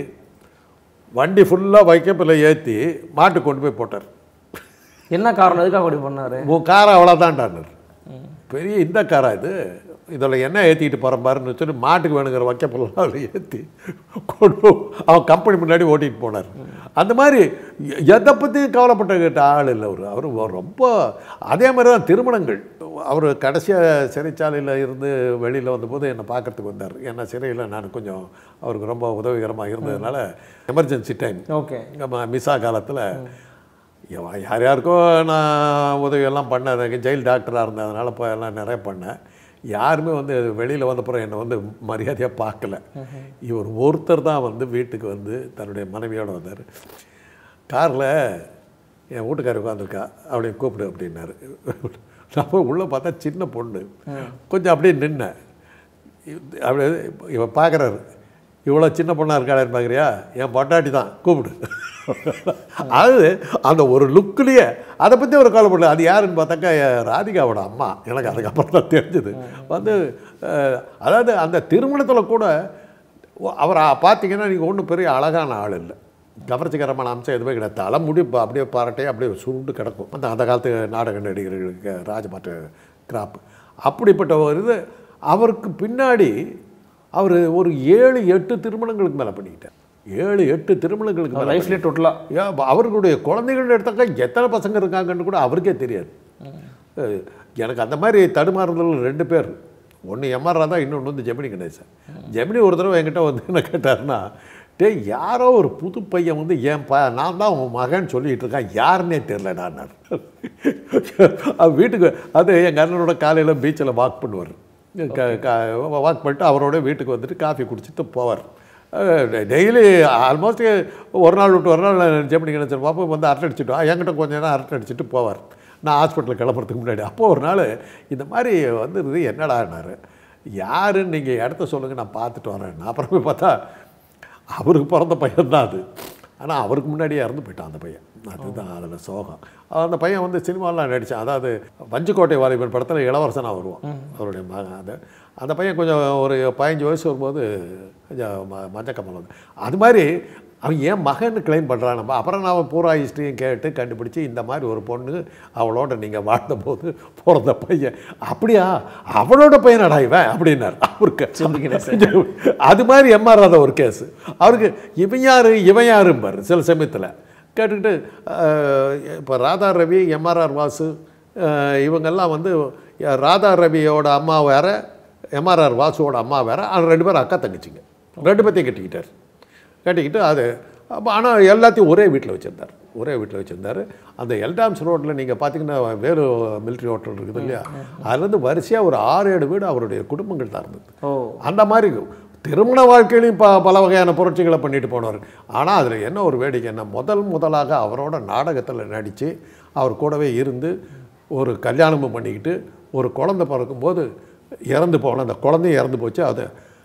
வண்டி ஃபுல்லாக வைக்கப்பில் ஏற்றி மாட்டு கொண்டு போய் போட்டார் என்ன காரணம் எதுக்காக அப்படி பண்ணாரு உன் காரை அவ்வளோதான்டானர் பெரிய இந்த காரா இது இதில் என்ன ஏற்றிக்கிட்டு போகிற பாருன்னு சொல்லி மாட்டுக்கு வேணுங்கிற வைக்கப்பெல்லாம் அதில் ஏற்றி கொண்டு போ- அவன் கம்பெனி முன்னாடி ஓட்டிகிட்டு போனார் அந்த மாதிரி எ- எதை பற்றியும் கவலைப்பட்ட கேட்ட ஆள் இல்லை அவர் அவர் ரொம்ப அதே மாதிரி தான் திருமணங்கள் அவர் கடைசியாக சிறைச்சாலையில் இருந்து வெளியில் வந்தபோது என்னை பார்க்கறதுக்கு வந்தார் ஏன்னா சிறையில் நான் கொஞ்சம் அவருக்கு ரொம்ப உதவிகரமாக இருந்ததுனால எமர்ஜென்சி டைம் ஓகே நம்ம மிஸ்ஸா காலத்தில் யா- யார் யாருக்கோ நான் உதவியெல்லாம் பண்ணேன் ஜெயில் டாக்டராக இருந்ததுனால இப்போ எல்லாம் நிறைய பண்ணேன் யாருமே வந்து வெளியில் வந்தப்புறம் என்னை வந்து மரியாதையாக பார்க்கல இவர் ஒருத்தர் தான் வந்து வீட்டுக்கு வந்து தன்னுடைய மனைவியோடு வந்தார் காரில் என் வீட்டுக்காரி உட்காந்துருக்கா அப்படியே கூப்பிடு அப்படின்னாரு நான் போய் உள்ளே பார்த்தா சின்ன பொண்ணு கொஞ்சம் அப்படியே நின்னேன் இது- அப்படியே இவன் பார்க்குறாரு இவ்வளோ சின்ன பொண்ணாக இருக்காளேன்னு பார்க்குறியா என் பொட்டாட்டி தான் கூப்பிடு அது அந்த ஒரு லுக்குலேயே அதை பற்றி ஒரு கவலைப்படல அது யாருன்னு பார்த்தாக்கா என் ராதிகாவோட அம்மா எனக்கு அதுக்கப்புறம் தான் தெரிஞ்சது வந்து அஹ், அதாவது அந்த திருமணத்தில் கூட அவர் பார்த்தீங்கன்னா நீங்கள் ஒன்றும் பெரிய அழகான ஆள் இல்லை கவர்ச்சிகரமான அம்சம் எதுவுமே கிடையாது தலை முடி ப- அப்படியே பாராட்டையே அப்படியே சுருண்டு கிடக்கும் அந்த அந்த காலத்து நாடக நடிகர்களுக்கு ராஜபாட்டு கிராப் அப்படிப்பட்ட ஒரு இது அவருக்கு பின்னாடி அவர் ஒரு ஏழு எட்டு திருமணங்களுக்கு மேலே பண்ணிக்கிட்டார் ஏழு எட்டு திருமணங்களுக்கு மேலே லைஃப்லேயே டோட்டலா ஏன் அவர்களுடைய குழந்தைகள் எடுத்தாக்கா எத்தனை பசங்க இருக்காங்கன்னு கூட அவருக்கே தெரியாது அஹ் எனக்கு அந்த மாதிரி தடுமாறுதல் ரெண்டு பேர் ஒன்று எம்ஆர் ராதா இன்னொன்று வந்து ஜெமினி கணேசன் ஜெமினி ஒரு தடவை என்கிட்ட வந்து என்ன கேட்டாருன்னா டேய் யாரோ ஒரு புது பையன் வந்து என் ப நான் தான் உன் மகன் சொல்லிட்டு இருக்கான் யாருன்னே தெரிலடா நான் அவன் வீட்டுக்கு அது எங்கள் அண்ணனோட காலையில் பீச்சில் வாக் பண்ணுவார் வாக் பண்ணிட்டு அவரோட வீட்டுக்கு வந்துட்டு காஃபி குடிச்சிட்டு போவார் டெய்லி ஆல்மோஸ்ட் ஒரு நாள் விட்டு ஒரு நாள் ஜெமினி கணேசன் பாப்பா வந்து அரட்டை அடிச்சுட்டு வா. என்கிட்ட கொஞ்ச நேரம் அரட்டை அடிச்சுட்டு போவார் நான் ஹாஸ்பிட்டலுக்கு கிளம்புறதுக்கு முன்னாடி அப்போது ஒரு நாள் இந்த மாதிரி வந்துருது என்னடான்னாரு யாருன்னு நீங்கள் இடத்த சொல்லுங்கள் நான் பார்த்துட்டு வரேன் அப்புறம் போய் பார்த்தா அவருக்கு பிறந்த பையன் தான் அது ஆனால் அவருக்கு முன்னாடியே இறந்து போயிட்டான் அந்த பையன் அதுதான் அதில் சோகம் அந்த பையன் வந்து சினிமாலாம் நடித்தான் அதாவது வஞ்சிக்கோட்டை வாலிபன் படத்தில் இளவரசனாக வருவான் அவருடைய மகன் அது அந்த பையன் கொஞ்சம் ஒரு பதினஞ்சு வயசு வரும்போது கொஞ்சம் ம மஞ்சள் கமல் வந்து அது மாதிரி அவன் ஏன் மகன்னு கிளைம் பண்ணுறான் நம்ம அப்புறம் நான் பூரா ஹிஸ்ட்ரியும் கேட்டு கண்டுபிடிச்சி இந்த மாதிரி ஒரு பொண்ணு அவளோட நீங்கள் வாழ்ந்தபோது பிறந்த பையன் அப்படியா அவளோட பையனடா இவன் அப்படின்னார் அவருக்கு அது மாதிரி எம்ஆர் ராதா ஒரு கேஸ் அவருக்கு இவன் யாரு இவன் யாரும்பார் சில சமயத்தில் கேட்டுக்கிட்டு இப்போ ராதா ரவி எம்ஆர்ஆர் வாசு அஹ், இவங்கெல்லாம் வந்து அஹ், ராதா ரவியோட அம்மா வேற எம்ஆர்ஆர் வாசுவோட அம்மா வேற அவங்க ரெண்டு பேரும் அக்கா தங்கச்சிங்க ரெண்டு பேர்த்தையும் கட்டிக்கிட்டார் கட்டிக்கிட்டு அது அப்போ ஆனால் எல்லாத்தையும் ஒரே வீட்டில் வச்சுருந்தார் ஒரே வீட்டில் வச்சுருந்தார் அந்த எல்டாம்ஸ் ரோட்டில் நீங்கள் பார்த்தீங்கன்னா வேறு மிலிட்ரி ஹோட்டல் இருக்குது இல்லையா அதுலேருந்து வரிசையாக ஒரு ஆறு ஏழு வீடு அவருடைய குடும்பங்கள் தான் இருந்தது ஓ அந்த மாதிரி திருமண வாழ்க்கையிலையும் ப பல வகையான புரட்சிகளை பண்ணிட்டு போனவர் ஆனால் அதில் என்ன ஒரு வேடிக்கைன்னா முதல் முதலாக அவரோட நாடகத்தில் நடித்து அவர் கூடவே இருந்து ஒரு கல்யாணமும் பண்ணிக்கிட்டு ஒரு குழந்தை பிறக்கும்போது இறந்து போன அந்த குழந்தையும் இறந்து போச்சு அது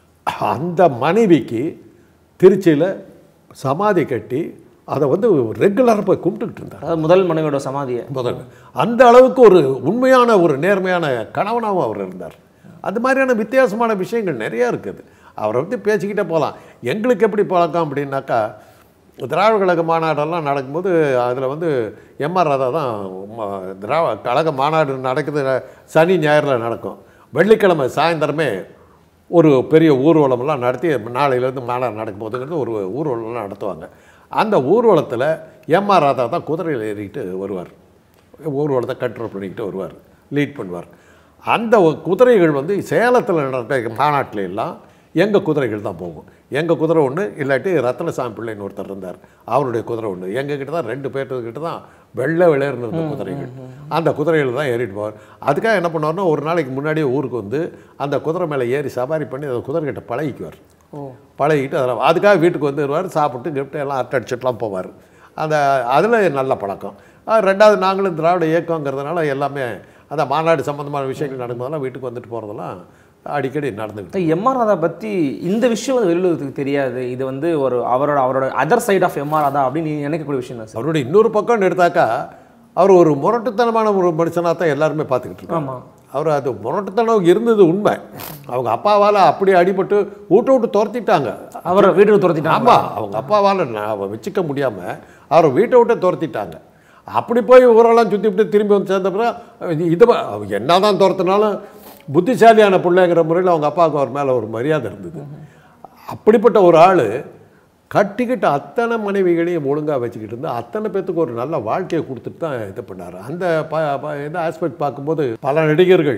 அந்த மனைவிக்கு திருச்சியில் சமாதி கட்டி அதை வந்து ரெகுலராக போய் கும்பிட்டுக்கிட்டு இருந்தார் அதாவது முதல் மனைவியோட சமாதியை முதல் அந்த அளவுக்கு ஒரு உண்மையான ஒரு நேர்மையான கணவனாகவும் அவர் இருந்தார் அது மாதிரியான வித்தியாசமான விஷயங்கள் நிறையா இருக்குது அவரை பற்றி பேசிக்கிட்டே போகலாம் எங்களுக்கு எப்படி பழக்கம் அப்படின்னாக்கா திராவிட கழக மாநாடெல்லாம் நடக்கும்போது அதில் வந்து எம்ஆர் ராதா தான் ம- திராவ கழக மாநாடு நடக்குது சனி ஞாயிறில் நடக்கும் வெள்ளிக்கிழமை சாயந்தரமே ஒரு பெரிய ஊர்வலமெல்லாம் நடத்தி நாளையிலேருந்து மாநாடு நடக்கும் போதுங்கிறது ஒரு ஊர்வலம்லாம் நடத்துவாங்க அந்த ஊர்வலத்தில் எம்ஆர் ராதா தான் குதிரையில் ஏறிக்கிட்டு வருவார் ஊர்வலத்தை கண்ட்ரோல் பண்ணிக்கிட்டு வருவார் லீட் பண்ணுவார் அந்த ஒ- குதிரைகள் வந்து சேலத்தில் நடந்த மாநாட்டில் எல்லாம் எங்கள் குதிரைகள் தான் போகும் எங்கள் குதிரை ஒன்று இல்லாட்டி ரத்னசாமி பிள்ளைன்னு ஒருத்தர் இருந்தார் அவருடைய குதிரை ஒன்று எங்கள் கிட்ட தான் ரெண்டு பேர்த்துக்கிட்ட தான் வெள்ளை விளையர்னு இருந்த குதிரைகள் அந்த குதிரைகள் தான் ஏறிட்டு போவார் அதுக்காக என்ன பண்ணுவார்னா ஒரு நாளைக்கு முன்னாடியே ஊருக்கு வந்து அந்த குதிரை மேலே ஏறி சவாரி பண்ணி அந்த குதிரைகிட்ட பழகிக்குவார் பழகிட்டு அதில் அதுக்காக வீட்டுக்கு வந்து வருவார் சாப்பிட்டு கிஃப்ட் எல்லாம் அட்டை அடிச்சுட்டுலாம் போவார் அந்த அதில் நல்ல பழக்கம் அஹ் ரெண்டாவது நாங்களும் திராவிட இயக்கங்கிறதுனால எல்லாமே அந்த மாநாடு சம்மந்தமான விஷயங்கள் நடக்கும்போதெல்லாம் வீட்டுக்கு வந்துட்டு போகிறதெல்லாம் அடிக்கடி நடந்துக்கிட்டு எம்ஆர் ராதா பற்றி இந்த விஷயம் வந்து வெளியுலகத்துக்கு தெரியாது இது வந்து ஒரு அவரோட அவரோட other side of MR Radha அப்படின்னு நீங்க நினைக்கக்கூடிய விஷயம் தான் சார் அவருடைய இன்னொரு பக்கம்னு எடுத்தாக்கா அவர் ஒரு முரட்டுத்தனமான ஒரு மனுஷனாக தான் எல்லாருமே பார்த்துக்கிட்டு இருக்காங்க ஆமா அவர் அது முரட்டுத்தனம் இருந்தது உண்மை அவங்க அப்பாவால் அப்படி அடிபட்டு வீட்டை விட்டு துரத்திட்டாங்க அவரை வீட்டுக்கு துரத்திட்டாங்க ஆமாம் அவங்க அப்பாவால் நான் வச்சுக்க முடியாமல் அவரை வீட்டை விட்டு துரத்திட்டாங்க அப்படி போய் ஊரெல்லாம் சுற்றி விட்டு திரும்பி வந்து சேர்ந்தப்பறம் இது என்ன தான் துரத்தினாலும் புத்திசாலியான பிள்ளைங்கிற முறையில் அவங்க அப்பாவுக்கு அவர் மேலே ஒரு மரியாதை இருந்தது அப்படிப்பட்ட ஒரு ஆள் கட்டிக்கிட்ட அத்தனை மனைவிகளையும் ஒழுங்காக வச்சுக்கிட்டு இருந்து அத்தனை பேத்துக்கு ஒரு நல்ல வாழ்க்கையை கொடுத்துட்டு தான் இது பண்ணார் அந்த ப ப- இந்த ஆஸ்பெக்ட் பார்க்கும்போது பல நடிகர்கள்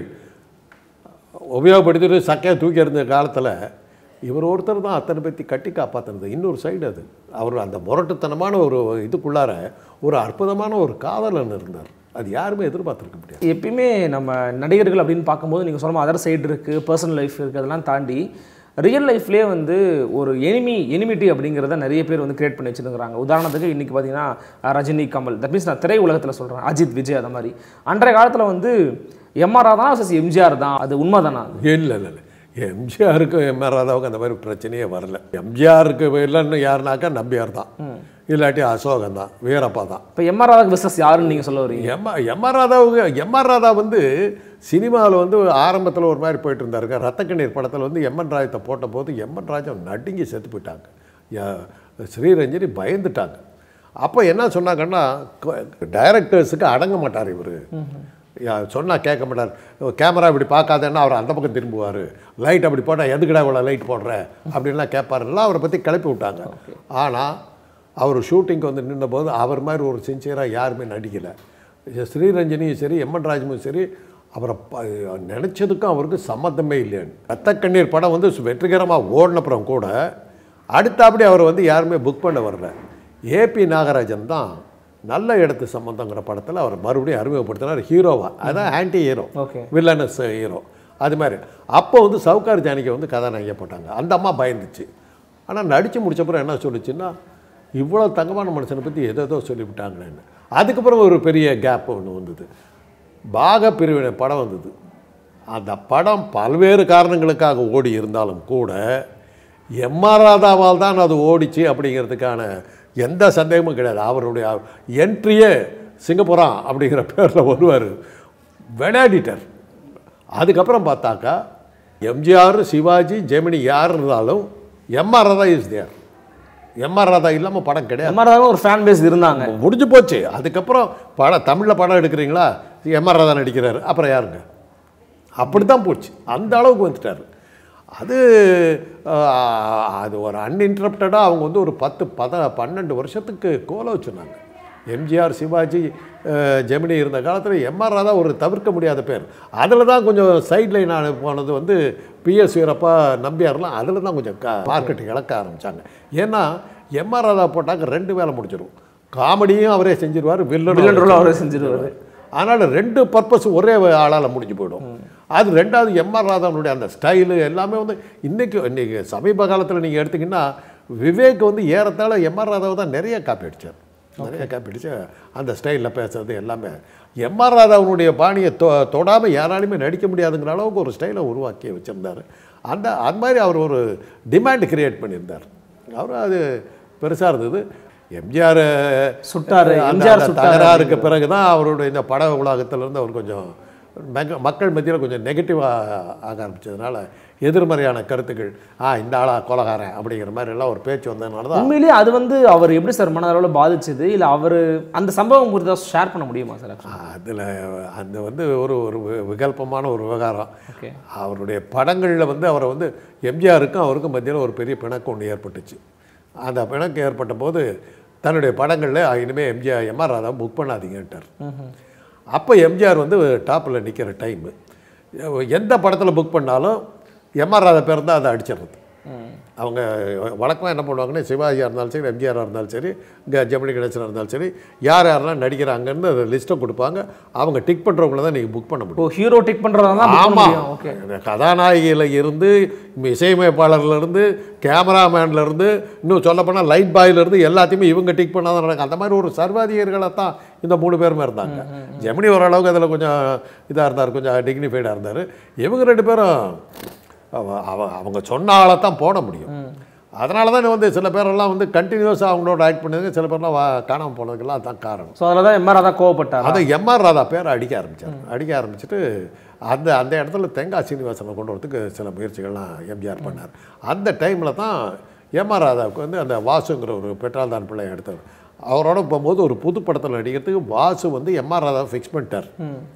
உபயோகப்படுத்திட்டு சக்கையை தூக்கி எறிந்த காலத்தில் இவர் ஒருத்தர் தான் அத்தனை பேத்தி கட்டி காப்பாற்றுனது இன்னொரு சைடு அது அவர் அந்த முரட்டுத்தனமான ஒரு இதுக்குள்ளார ஒரு அற்புதமான ஒரு காதலன் இருந்தார் அது யாருமே எதிர்பார்த்துருக்க முடியாது எப்பயுமே நம்ம நடிகர்கள் அப்படின்னு பார்க்கும்போது நீங்கள் சொன்ன அதர் சைடு இருக்குது பர்சனல் லைஃப் இருக்குது அதெல்லாம் தாண்டி ரியல் லைஃப்லேயே வந்து ஒரு எனிமி எனிமிட்டி அப்படிங்கிறத நிறைய பேர் வந்து கிரியேட் பண்ணி வச்சுருக்காங்க உதாரணத்துக்கு இன்றைக்கி பார்த்தீங்கன்னா ah, Rajini Kamal that means நான் திரை உலகத்தில் சொல்கிறேன் அஜித் விஜய் அந்த மாதிரி அன்றைய காலத்தில் வந்து எம்ஆர் தான் வர்சஸ் எம்ஜிஆர் தான் அது உண்மைதானா இல்லை இல்லை இல்லை எம்ஜிஆருக்கு எம்ஆர் ராதாவுக்கு அந்த மாதிரி பிரச்சனையே வரல எம்ஜிஆருக்கு இல்லைன்னு யாருனாக்கா நம்பியார் தான் இல்லாட்டி அசோகன் தான் வீரப்பா தான் இப்போ எம்ஆர் ராதாக்கு பிஸ்னஸ் யாருன்னு நீங்கள் சொல்ல வரீங்க எம்ஆர் எம்ஆர் ராதாவுக்கு எம்ஆர் ராதா வந்து சினிமாவில் வந்து ஆரம்பத்தில் ஒரு மாதிரி போயிட்டு இருந்தாருங்க ரத்தக்கண்ணீர் படத்தில் வந்து எம்என் ராயத்தை போட்ட போது எம்என் ராஜா நடுங்கி செத்து போயிட்டாங்க யா- ஸ்ரீரஞ்சனி பயந்துட்டாங்க அப்போ என்ன சொன்னாங்கன்னா டைரக்டர்ஸுக்கு அடங்க மாட்டார் இவர் சொன்னால் கேட்க மாட்டார் கேமரா இப்படி பார்க்காதேன்னா அவர் அந்த பக்கம் திரும்புவார் லைட் அப்படி போட்டால் எதுக்குடா இவ்வளோ லைட் போடுற அப்படின்லாம் கேட்பாருலாம் அவரை பற்றி கிளப்பி விட்டாங்க ஆனால் அவர் ஷூட்டிங்க்கு வந்து நின்றபோது அவர் மாதிரி ஒரு சின்சியராக யாருமே நடிக்கலை ஸ்ரீரஞ்சனியும் சரி எம்என் ராஜமும் சரி அவரை ப நினச்சதுக்கும் அவருக்கு சம்மந்தமே இல்லைன்னு ரத்தக்கண்ணீர் படம் வந்து வெற்றிகரமாக ஓடினப்புறம் கூட அடுத்தாப்படி அவரை வந்து யாருமே புக் பண்ண வரல ஏபி நாகராஜன் தான் நல்ல இடத்து சம்பந்தங்கிற படத்தில் அவர் மறுபடியும் அறிமுகப்படுத்தினார் ஹீரோவா அதான் anti hero okay villainous hero அது மாதிரி அப்போ வந்து சவுகார் ஜானிக்கு வந்து கதாநாயகியாக போட்டாங்க அந்த அம்மா பயந்துச்சு ஆனால் நடித்து முடிச்சப்பறம் என்ன சொல்லுச்சுன்னா இவ்வளோ தங்கமான மனுஷனை பற்றி எதோ சொல்லிவிட்டாங்களேன்னு அதுக்கப்புறம் ஒரு பெரிய கேப் ஒன்று வந்தது பாக பிரிவினை படம் வந்தது அந்த படம் பல்வேறு காரணங்களுக்காக ஓடி இருந்தாலும் கூட எம்ஆர் ராதாவால் தான் அது ஓடிச்சு அப்படிங்கிறதுக்கான எந்த சந்தேகமும் கிடையாது அவருடைய என்ட்ரியே சிங்கப்புரம் அப்படிங்கிற பேரில் வருவார் விளையாடிட்டார் அதுக்கப்புறம் பார்த்தாக்கா எம்ஜிஆர் சிவாஜி ஜெமினி யார் இருந்தாலும் MR Radha is there MR Radha இல்லாமல் படம் கிடையாது எம்ஆர் ராதாவும் ஒரு ஃபேன் பேஸ் இருந்தாங்க முடிஞ்சு போச்சு அதுக்கப்புறம் படம் தமிழில் படம் எடுக்கிறீங்களா எம்ஆர் ராதா நடிக்கிறாரு அப்புறம் யாருங்க அப்படி தான் போச்சு அந்த அளவுக்கு வந்துட்டார் அது ஆஹ், அது ஒரு அன்இன்டரப்டடாக அவங்க வந்து ஒரு பத்து பத பன்னெண்டு வருஷத்துக்கு கோல வச்சுருந்தாங்க எம்ஜிஆர் சிவாஜி அஹ், ஜெமினி இருந்த காலத்தில் எம்ஆர் ராதா ஒரு தவிர்க்க முடியாத பேர் அதில் தான் கொஞ்சம் சைட் லைன் போனது வந்து பிஎஸ் வீரப்பா நம்பியார்லாம் அதில் தான் கொஞ்சம் மார்க்கெட்டிங் இழக்க ஆரம்பித்தாங்க ஏன்னா எம்ஆர் ராதா போட்டாக்க ரெண்டு வேலை முடிச்சிடும் காமெடியும் அவரே செஞ்சிருவார் வில்லன் ரோல் அவரே செஞ்சிருவாரு அதனால் ரெண்டு பர்பஸ் ஒரே ஆளால் முடிஞ்சு போயிடும் அது ரெண்டாவது எம்ஆர் ராதாவனுடைய அந்த ஸ்டைலு எல்லாமே வந்து இன்றைக்கி இன்றைக்கி சமீப காலத்தில் நீங்கள் எடுத்தீங்கன்னா விவேக் வந்து ஏறத்தாழ எம்ஆர் ராதாவை தான் நிறைய காப்பி அடிச்சார் நிறைய காப்பி அடிச்சு அந்த ஸ்டைலில் பேசுறது எல்லாமே எம்ஆர் ராதாவனுடைய பாணியை தொ தொடாமல் யாராலையுமே நடிக்க முடியாதுங்கிற அளவுக்கு ஒரு ஸ்டைலை உருவாக்கி வச்சுருந்தார் அந்த அது மாதிரி அவர் ஒரு டிமாண்ட் கிரியேட் பண்ணியிருந்தார் அவர் அது பெருசாக இருந்தது எம்ஜிஆர் சுட்டாரு, அந்த- எம்ஜிஆர் அந்த சுட்டாரு தகராறுக்கு பிறகு தான் அவருடைய இந்த பட உலகத்திலிருந்து அவர் கொஞ்சம் மெக- மக்கள் மத்தியில் கொஞ்சம் நெகட்டிவாக ஆக ஆரம்பிச்சதுனால எதிர்மறையான கருத்துக்கள் ஆ இந்த ஆளா கொலகாரன் அப்படிங்கிற மாதிரி எல்லாம் ஒரு பேச்சு வந்ததுனால தான் உண்மையிலேயே அது வந்து அவர் எப்படி சார் மனதளவில் பாதிச்சது இல்லை அவர் அந்த சம்பவம் குறித்து ஷேர் பண்ண முடியுமா சார் அதில் அந்த வந்து ஒரு ஒரு வி- விகல்பமான ஒரு விவகாரம் ஓகே அவருடைய படங்களில் வந்து அவரை வந்து எம்ஜிஆருக்கும் அவருக்கும் மத்தியில் ஒரு பெரிய பிணக்கு ஒன்று ஏற்பட்டுச்சு அந்த பிணக்கு ஏற்பட்ட போது தன்னுடைய படங்களில் இனிமேல் எம்ஜிஆர் எம்ஆர் ராதா புக் பண்ணாதீங்கன்ட்டார் அப்போ எம்ஜிஆர் வந்து டாப்பில் நிற்கிற டைமு எந்த படத்தில் புக் பண்ணாலும் எம்ஆர் ராதா பேர் தான் அதை அடிச்சிடுறது அவங்க வழக்கமாக என்ன பண்ணுவாங்கன்னா சிவாஜியாக இருந்தாலும் சரி எம்ஜிஆராக இருந்தாலும் சரி இங்கே ஜெமினி கணேசனாக இருந்தாலும் சரி யார் யாரெல்லாம் நடிக்கிறாங்கன்னு அந்த லிஸ்ட்டை கொடுப்பாங்க அவங்க டிக் பண்ணுறவங்கள தான் நீங்கள் புக் பண்ண முடியும் ஓ ஹீரோ டிக் பண்ணுறதா தான் book பண்ண ஆமாம் முடியும் ஓகே கதாநாயகியில் இருந்து இசையமைப்பாளர்ல இருந்து கேமராமேன்ல இருந்து இன்னும் சொல்லப்போனால் லைட் பாயில இருந்து எல்லாத்தையுமே இவங்க டிக் பண்ணாதான் நடக்கும் அந்த மாதிரி ஒரு சர்வாதிகாரிகளாக தான் இந்த மூணு பேருமே இருந்தாங்க ஜெமினி ஓரளவுக்கு அதில் கொஞ்சம் இதாக இருந்தார் கொஞ்சம் டிக்னிஃபைடாக இருந்தார் இவங்க ரெண்டு பேரும் அவ- அவ- அவங்க சொன்ன ஆளை தான் போட முடியும் அதனால தான் வந்து சில பேரெல்லாம் வந்து கண்டினியூஸாக அவங்களோட ஆக்ட் பண்ணதுங்க சில பேர்லாம் வா- காணாமல் போனதுக்கெல்லாம் அதான் காரணம் ஸோ அதில் தான் எம்ஆர் அதான் கோவப்பட்டார் அதை எம்ஆர் ராதா பேரை அடிக்க ஆரம்பித்தார் அடிக்க ஆரம்பிச்சுட்டு அந்த அந்த இடத்துல தெங்காசி சீனிவாசனை கொண்டு வரதுக்கு சில முயற்சிகள்லாம் எம்ஜிஆர் பண்ணார் அந்த டைமில் தான் எம்ஆர் ராதாவுக்கு வந்து அந்த வாசுங்கிற ஒரு பெட்ரால்தான் பிள்ளை எடுத்தார் அவரோட போகும்போது ஒரு புது படத்தில் நடிக்கிறதுக்கு வாசு வந்து எம்ஆர் ராதாவை ஃபிக்ஸ் பண்ணிட்டார்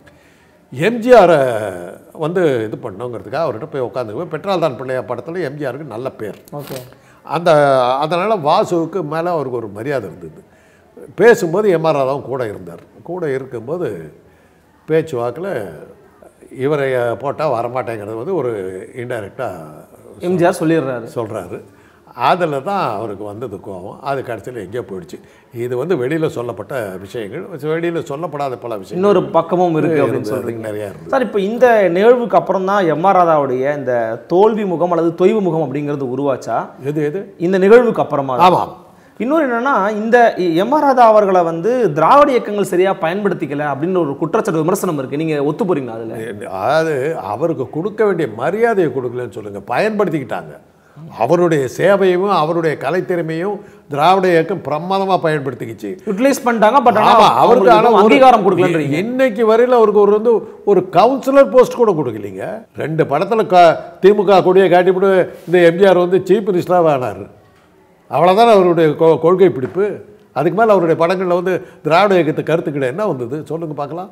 எம்ஜிஆரை வந்து இது பண்ணோங்கிறதுக்காக அவர்கிட்ட போய் உட்காந்து பெட்ரால்தான் பிள்ளையா படத்தில் எம்ஜிஆருக்கு நல்ல பேர் ஓகே அந்த அதனால் வாசுவுக்கு மேலே அவருக்கு ஒரு மரியாதை இருந்தது பேசும்போது எம்ஆர் ராதாவும் கூட இருந்தார் கூட இருக்கும்போது பேச்சுவாக்கில் இவரை போட்டால் வரமாட்டேங்கிறது வந்து ஒரு இன்டைரக்டாக எம்ஜிஆர் சொல்லிடுறாரு சொல்கிறாரு அதில் தான் அவருக்கு வந்தது கோபம் அது கடைசியில் எங்கேயோ போயிடுச்சு இது வந்து வெளியில் சொல்லப்பட்ட விஷயங்கள் வெளியில் சொல்லப்படாத பல விஷயங்கள் இன்னொரு பக்கமும் இருக்கு அப்படின்னு இருந்தது, சொல்றீங்க நிறையா இருந்தது சார் இப்போ இந்த நிகழ்வுக்கு அப்புறம் தான் எம்ஆர் ராதாவுடைய இந்த தோல்வி முகம் அல்லது தொய்வு முகம் அப்படிங்கிறது உருவாச்சா எது எது இந்த நிகழ்வுக்கு அப்புறமா தான். ஆமாம் இன்னொரு என்னன்னா இந்த எம்ஆர் ராதா அவர்களை வந்து திராவிட இயக்கங்கள் சரியா பயன்படுத்திக்கல அப்படின்னு ஒரு குற்றச்சாட்டு விமர்சனம் இருக்கு நீங்க ஒத்து போறீங்களா அதுல அதாவது அவருக்கு கொடுக்க வேண்டிய மரியாதையை கொடுக்கலன்னு சொல்லுங்க பயன்படுத்திக்கிட்டாங்க அவருடைய சேவையும் அவருடைய கலைத்திறமையும் திராவிட இயக்கம் பிரமாதமாக பயன்படுத்திக்கிச்சு யூட்டிலைஸ் பண்ணிட்டாங்க பட் ஆமா அவருக்கு ஆனா ஒரு- அங்கீகாரம் கொடுக்கலன்றீங்க இன்னைக்கு வரையில அவருக்கு ஒரு வந்து ஒரு கவுன்சிலர் போஸ்ட் கூட கொடுக்கலீங்க ரெண்டு படத்துல க திமுக கொடியை காட்டிவிட்டு இந்த எம்ஜிஆர் வந்து சீஃப் மினிஸ்டராக ஆனார் அவ்வளோதான் அவருடைய கொ- கொள்கை பிடிப்பு அதுக்கு மேலே அவருடைய படங்களில் வந்து திராவிட இயக்கத்து கருத்துக்கள் என்ன வந்தது சொல்லுங்க பார்க்கலாம்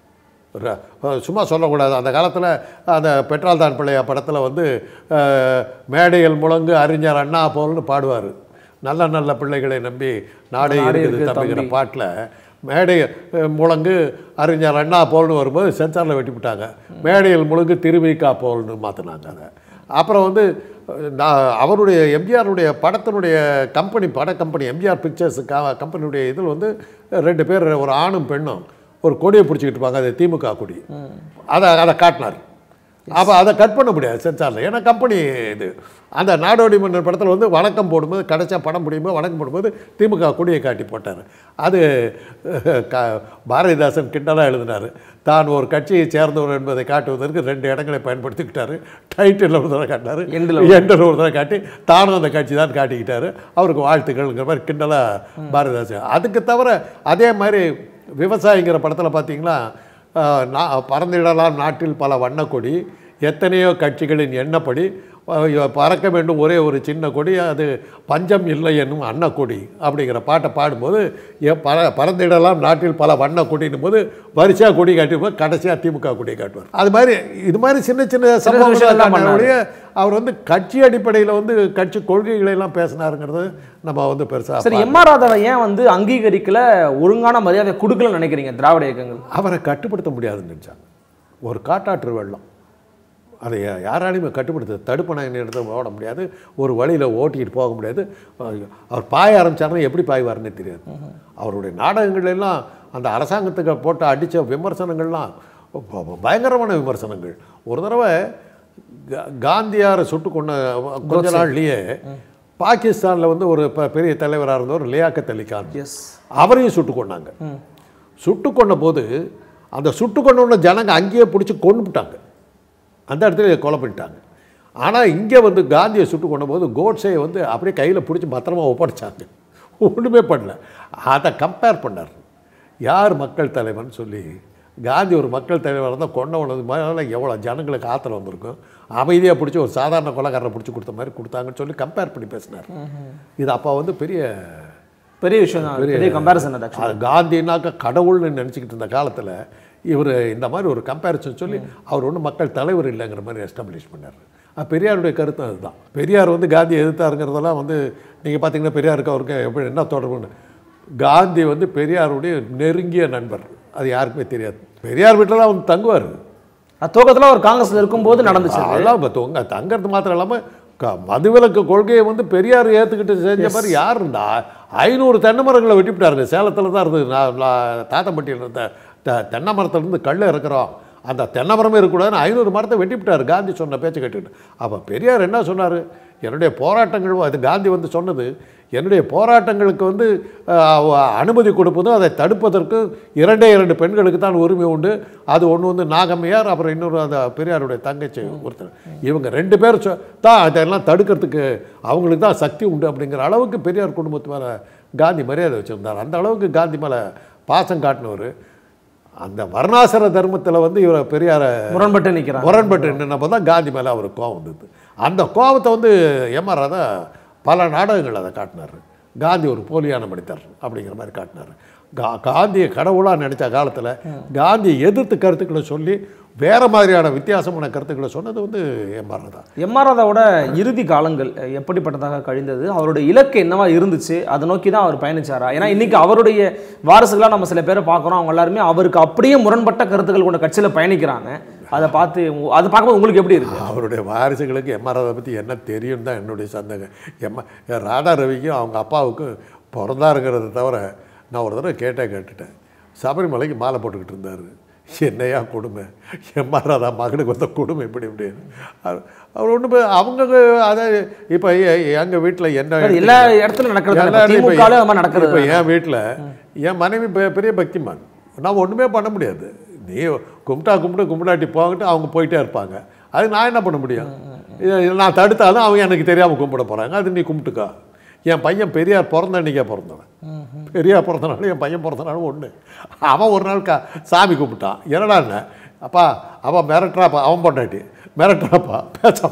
ர- அஹ் சும்மா சொல்லக்கூடாது அந்த காலத்தில் அந்த பெட்ரோல் தான் பிள்ளையா படத்தில் வந்து அஹ், மேடைகள் முழங்கு அறிஞர் அண்ணா போல்னு பாடுவார் நல்ல நல்ல பிள்ளைகளை நம்பி நாடே நாடே இருக்குது இருக்குது தம்பிங்கிற தம்பி. பாட்டில் மேடை அஹ், முழங்கு அறிஞர் அண்ணா போல்னு வரும்போது சென்சாரில் வெட்டி விட்டாங்க மேடையில் முழங்கு திருவிக்கா போல்னு மாற்றினாங்க அதை அப்புறம் வந்து அஹ், நான் அவருடைய எம்ஜிஆருடைய படத்தினுடைய கம்பெனி பட கம்பெனி எம்ஜிஆர் பிக்சர்ஸ் கம்பெனியுடைய இதில் வந்து ரெண்டு பேர் ஒரு ஆணும் பெண்ணும் ஒரு கொடியை பிடிச்சிக்கிட்டு இருப்பாங்க அது திமுக கொடி அதை அதை காட்டினார் அப்போ அதை கட் பண்ண முடியாது சென்சாரில் ஏன்னா கம்பெனி இது அந்த நாடோடி மன்னர் படத்தில் வந்து வணக்கம் போடும்போது கடைசியாக படம் முடியும்போது வணக்கம் போடும்போது திமுக கொடியை காட்டி போட்டார் அது அஹ், க பாரதிதாசன் கிண்டலாக எழுதினார் தான் ஒரு கட்சியை சேர்ந்தவர் என்பதை காட்டுவதற்கு ரெண்டு இடங்களை பயன்படுத்திக்கிட்டாரு டைட்டில் ஒரு தடவை காட்டினார் Endல எண்டில் ஒரு தடவை காட்டி தானும் அந்த கட்சி தான் காட்டிக்கிட்டாரு அவருக்கு வாழ்த்துக்கள்ங்கிற மாதிரி கிண்டலாக பாரதிதாசன் அதுக்கு தவிர அதே மாதிரி விவசாயிங்கிற படத்தில் பார்த்தீங்கன்னா ஆஹ், நா- பறந்திடலாம் நாட்டில் பல வண்ணக்கொடி எத்தனையோ கட்சிகளின் எண்ணப்படி அஹ், பறக்க வேண்டும் ஒரே ஒரு சின்ன கொடி அது பஞ்சம் இல்லை என்னும் அன்னக்கொடி அப்படிங்கிற பாட்டை பாடும்போது எ- பற பறந்திடலாம் நாட்டில் பல வண்ண கொடின்னும் போது வரிசையாக கொடி காட்டிருப்போம் கடைசியாக திமுக கொடியை காட்டுவார் அது மாதிரி இது மாதிரி சின்ன சின்ன சம்பவங்கள் விஷயங்கள் தான் காட்டின ஒழிய அவர் வந்து கட்சி அடிப்படையில் வந்து கட்சி கொள்கைகளை எல்லாம் பேசினாருங்கிறது நம்ம வந்து பெருசாக சரி எம்ஆர் ராதாவை ஏன் வந்து அங்கீகரிக்கல ஒழுங்கான மரியாதை கொடுக்கலன்னு நினைக்கிறீங்க திராவிட இயக்கங்கள் அவரை கட்டுப்படுத்த முடியாதுன்னு நினச்சாங்க ஒரு காட்டாற்று வெள்ளம் அதை யா- யாராலையுமே கட்டுப்படுத்த தடுப்பு நாயின் எடுத்து ஓட முடியாது ஒரு வழியில் ஓட்டிக்கிட்டு போக முடியாது அவர் பாய ஆரம்பிச்சாருன்னா எப்படி பாய்வாருன்னே தெரியாது அவருடைய நாடகங்கள் எல்லாம் அந்த அரசாங்கத்துக்கு போட்டு அடித்த விமர்சனங்கள்லாம் ப- ப- பயங்கரமான விமர்சனங்கள் ஒரு தடவை கா- காந்தியாரை சுட்டு கொண்ட கொஞ்ச நாள்லயே பாகிஸ்தானில் வந்து ஒரு ப- பெரிய தலைவராக இருந்தவர் லியாக்கத் அலி கான் எஸ் அவரையும் சுட்டு கொண்டாங்க சுட்டு கொண்ட போது அந்த சுட்டு கொண்ட உடனே ஜனங்க அங்கேயே பிடிச்சி கொண்டுட்டாங்க அந்த இடத்துல கொலை பண்ணிட்டாங்க ஆனால் இங்கே வந்து காந்தியை சுட்டு கொண்ட போது கோட்ஸையை வந்து அப்படியே கையில் பிடிச்சி பத்திரமா ஒப்படைச்சாங்க ஒன்றுமே பண்ணல அதை கம்பேர் பண்ணார் யார் மக்கள் தலைவன் சொல்லி காந்தி ஒரு மக்கள் தலைவர் இருந்தால் கொண்டவனது மேலே எவ்வளோ ஜனங்களுக்கு ஆத்திரம் வந்திருக்கும் அமைதியாக பிடிச்சி ஒரு சாதாரண கொலைக்காரரை பிடிச்சி கொடுத்த மாதிரி கொடுத்தாங்கன்னு சொல்லி கம்பேர் பண்ணி பேசினார் இது அப்போ வந்து பெரிய பெரிய விஷயம் தான் பெரிய கம்பேரிசன் அது அது காந்தினாக்க கடவுள்னு நினச்சிக்கிட்டு இருந்த காலத்தில் இவர் இந்த மாதிரி ஒரு கம்பேரிசன் சொல்லி அவர் ஒன்றும் மக்கள் தலைவர் இல்லைங்கிற மாதிரி எஸ்டாப்ளிஷ் பண்ணார் அது பெரியாருடைய கருத்து அதுதான் பெரியார் வந்து காந்தி எதிர்த்தாருங்கிறதெல்லாம் வந்து நீங்கள் பார்த்தீங்கன்னா பெரியாருக்கு அவருக்கு எப்படி என்ன தொடர்புன்னு காந்தி வந்து பெரியாருடைய நெருங்கிய நண்பர் அது யாருக்குமே தெரியாது பெரியார் வீட்டில் தான் வந்து தங்குவார் அது துவக்கத்தில் ஒரு காங்கிரஸ்ல இருக்கும்போது நடந்துச்சு அது. அதெல்லாம் இப்போ தொங்க தங்கிறது மாத்திரம் இல்லாமல் க மதுவிலக்கு கொள்கையை வந்து பெரியார் ஏற்றுக்கிட்டு செஞ்ச மாதிரி யார் இருந்தா ஐநூறு தென்னை மரங்களை வெட்டிவிட்டாருங்க சேலத்தில் தான் இருந்தது நான் நான் தாத்தம்பட்டியில் இருந்த த தென்னை மரத்துலேருந்து கல் இறக்குறோம் அந்த தென்னை மரமே இருக்கக்கூடாதுன்னு ஐநூறு மரத்தை வெட்டிவிட்டார் காந்தி சொன்ன பேச்சை கேட்டுக்கிட்டு அப்போ பெரியார் என்ன சொன்னார் என்னுடைய போராட்டங்கள் அது காந்தி வந்து சொன்னது என்னுடைய போராட்டங்களுக்கு வந்து அஹ், அனுமதி கொடுப்பதும் அதை தடுப்பதற்கு இரண்டே இரண்டு பெண்களுக்கு தான் உரிமை உண்டு அது ஒன்று வந்து நாகம்மையார் அப்புறம் இன்னொரு அந்த பெரியாருடைய தங்கச்சி ஒருத்தர் இவங்க ரெண்டு பேர் சொ- தான் அதெல்லாம் தடுக்கிறதுக்கு அவங்களுக்கு தான் சக்தி உண்டு அப்படிங்கிற அளவுக்கு பெரியார் குடும்பத்து மேலே காந்தி மரியாதை வச்சுருந்தார் அந்த அளவுக்கு காந்தி மேலே பாசம் காட்டினவர் அந்த வர்ணாசிர தர்மத்தில் வந்து இவரை பெரியாரை முரண்பட்டு நிக்கிறாங்க முரண்பட்டு நின்னப்போ தான் காந்தி மேலே அவருக்கு கோவம் வந்தது அந்த கோபத்தை வந்து எம்ஆர் ராதா பல நாடகங்கள் அதை காட்டினார் காந்தி ஒரு போலியான மனிதர் அப்படிங்கிற மாதிரி காட்டினார் கா காந்தியை கடவுளாக நினச்ச காலத்தில் காந்தியை எதிர்த்து கருத்துக்களை சொல்லி வேறு மாதிரியான வித்தியாசமான கருத்துக்களை சொன்னது வந்து எம்ஆர் ராதா எம்ஆர் ராதாவோட இறுதி காலங்கள் அஹ், எப்படிப்பட்டதாக கழிந்தது அவருடைய இலக்கு என்னவா இருந்துச்சு அதை நோக்கி தான் அவர் பயணிச்சாரா ஏன்னா இன்னைக்கு அவருடைய வாரிசுகளாக நம்ம சில பேரை பார்க்குறோம் அவங்க எல்லாருமே அவருக்கு அப்படியே முரண்பட்ட கருத்துக்கள் கொண்ட கட்சியில் பயணிக்கிறாங்க அதை பார்த்து உங்க- அதை பார்க்கும்போது உங்களுக்கு எப்படி இருக்கு அவருடைய வாரிசுகளுக்கு எம்ஆர் ராதா பற்றி என்ன தெரியும் தான் என்னுடைய சந்தேகம் எம் ராதா ரவிக்கும் அவங்க அப்பாவுக்கும் பிறந்தாருங்கிறத தவிர நான் ஒரு தடவை கேட்டே கேட்டுட்டேன் சபரிமலைக்கு மாலை போட்டுக்கிட்டு இருந்தார் என்னையா கொடுமை எம்ஆர் ராதா மகனுக்கு வந்த கொடுமை இப்படி இப்படின்னு அவர் அவர் ஒன்று அவங்க அதை இப்போ எங்கள் வீட்டில் என்ன அது எல்லா இடத்துலயும் நடக்கிறது தானே. எல்லா இடத்துலயும் திமுக ல அது மாதிரி நடக்கிறது இப்போ என் வீட்டில் என் மனைவி பெ- பெரிய பக்திமான் நான் ஒன்றுமே பண்ண முடியாது நீ கும்பிட்டா கும்பிட்டு கும்பிடாட்டி போகட்டு அவங்க போயிட்டே இருப்பாங்க அது நான் என்ன பண்ண முடியும் இதை- இதை நான் தடுத்தாலும் அவங்க எனக்கு தெரியாமல் கும்பிட போகிறாங்க அது நீ கும்பிட்டுக்கோ என் பையன் பெரியார் பிறந்த அன்றைக்கே பிறந்தவன் பெரியார் பிறந்த நாளும் என் பையன் பிறந்த நாளும் ஒன்று அவன் ஒரு நாள் கா சாமி கும்பிட்டான் என்னடான்னு அப்பா அவன் மிரட்டுறாப்பா அவன் பொண்டாட்டி மிரட்டுறாப்பா பேசாம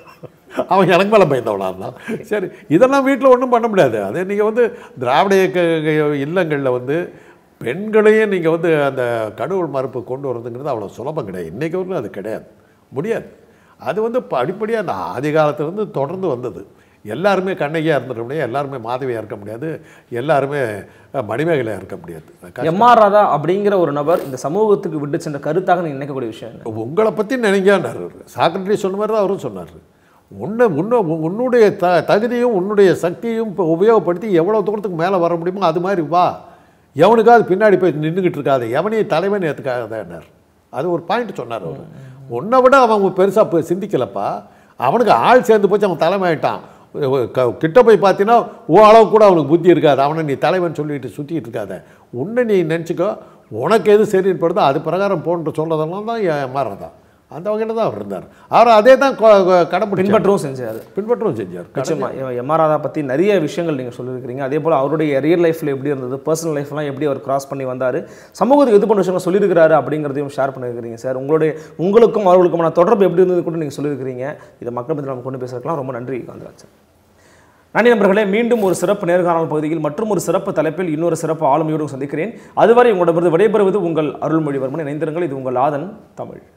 அவன் எனக்கு மேலே பயந்தவனா இருந்தான் சரி இதெல்லாம் வீட்டில் ஒன்றும் பண்ண முடியாது அது நீங்கள் வந்து திராவிட இயக்க இல்லங்களில் வந்து பெண்களையும் நீங்கள் வந்து அந்த கடவுள் மறுப்பு கொண்டு வரதுங்கிறது அவ்வளோ சுலபம் கிடையாது இன்றைக்கு வரைக்கும் அது கிடையாது முடியாது அது வந்து படிப்படியாக அந்த ஆதி காலத்துலேருந்து தொடர்ந்து வந்தது எல்லாருமே கண்ணகியாக இருந்துட முடியாது எல்லாருமே மாதவியாக இருக்க முடியாது எல்லாருமே அஹ், மணிமேகலையாக இருக்க முடியாது கஷ்டம். எம்ஆர் ராதா அப்படிங்கிற ஒரு நபர் இந்த சமூகத்துக்கு விட்டு சென்ற கருத்தாக நீங்க நினைக்கக்கூடிய விஷயம் என்ன? உங்களை பற்றி நினைக்கானார் சாக்ரட்டி சொன்ன மாதிரி தான் அவரும் சொன்னார் உன்னை உன்ன உன்னுடைய த தகுதியும் உன்னுடைய சக்தியும் இப்போ உபயோகப்படுத்தி எவ்வளோ தூரத்துக்கு மேலே வர முடியுமோ அது மாதிரி வா எவனுக்காவது பின்னாடி போய் நின்றுக்கிட்டு இருக்காது எவனையும் தலைவன் ஏற்றுக்காதேன்னார் அது ஒரு பாயிண்ட் சொன்னார் அவர் உன்னை விட அவன் பெருசாக சிந்திக்கலப்பா அவனுக்கு ஆள் சேர்ந்து போச்சு அவன் தலைமை ஆயிட்டான் க- கிட்ட போய் பார்த்தீங்கன்னா ஓ அளவு கூட அவனுக்கு புத்தி இருக்காது அவனை நீ தலைவன் சொல்லிட்டு சுற்றிட்டு இருக்காத உன்னை நீ நினச்சிக்கோ உனக்கு எது சரின்னு படுதோ அது பிரகாரம் போன்று சொல்றதெல்லாம் தான் என் மாறதான் அந்த வகையில் தான் அவர் இருந்தார் அவர் அதே தான் கடைப்பிடிச்சு பின்பற்றவும் செஞ்சாரு பின்பற்றவும் செஞ்சார் நிச்சயமா எம்ஆர் ராதா பற்றி நிறைய விஷயங்கள் நீங்கள் சொல்லியிருக்கிறீங்க அதே போல் அவருடைய ரியல் லைஃப்பில் எப்படி இருந்தது பர்சனல் லைஃப்லாம் எப்படி அவர் கிராஸ் பண்ணி வந்தார் சமூகத்துக்கு இது பண்ண விஷயங்கள் சொல்லியிருக்கிறாரு அப்படிங்கிறதையும் ஷேர் பண்ணியிருக்கிறீங்க சார் உங்களுடைய உங்களுக்கும் அவர்களுக்குமான தொடர்பு எப்படி இருந்தது கூட நீங்கள் சொல்லியிருக்கிறீங்க இதை மக்கள் பற்றி நம்ம கொண்டு பேசுறதுக்கெல்லாம் ரொம்ப நன்றி காந்தராஜ் சார் நன்றி நண்பர்களே மீண்டும் ஒரு சிறப்பு நேர்காணல் பகுதியில் மற்றும் ஒரு சிறப்பு தலைப்பில் இன்னொரு சிறப்பு ஆளுமையோடு சந்திக்கிறேன் அதுவரை உங்களிடமிருந்து விடைபெறுவது உங்கள் அருள்மொழிவர்மன் இணைந்திருங்கள் இது உங்கள் ஆதன் தமிழ்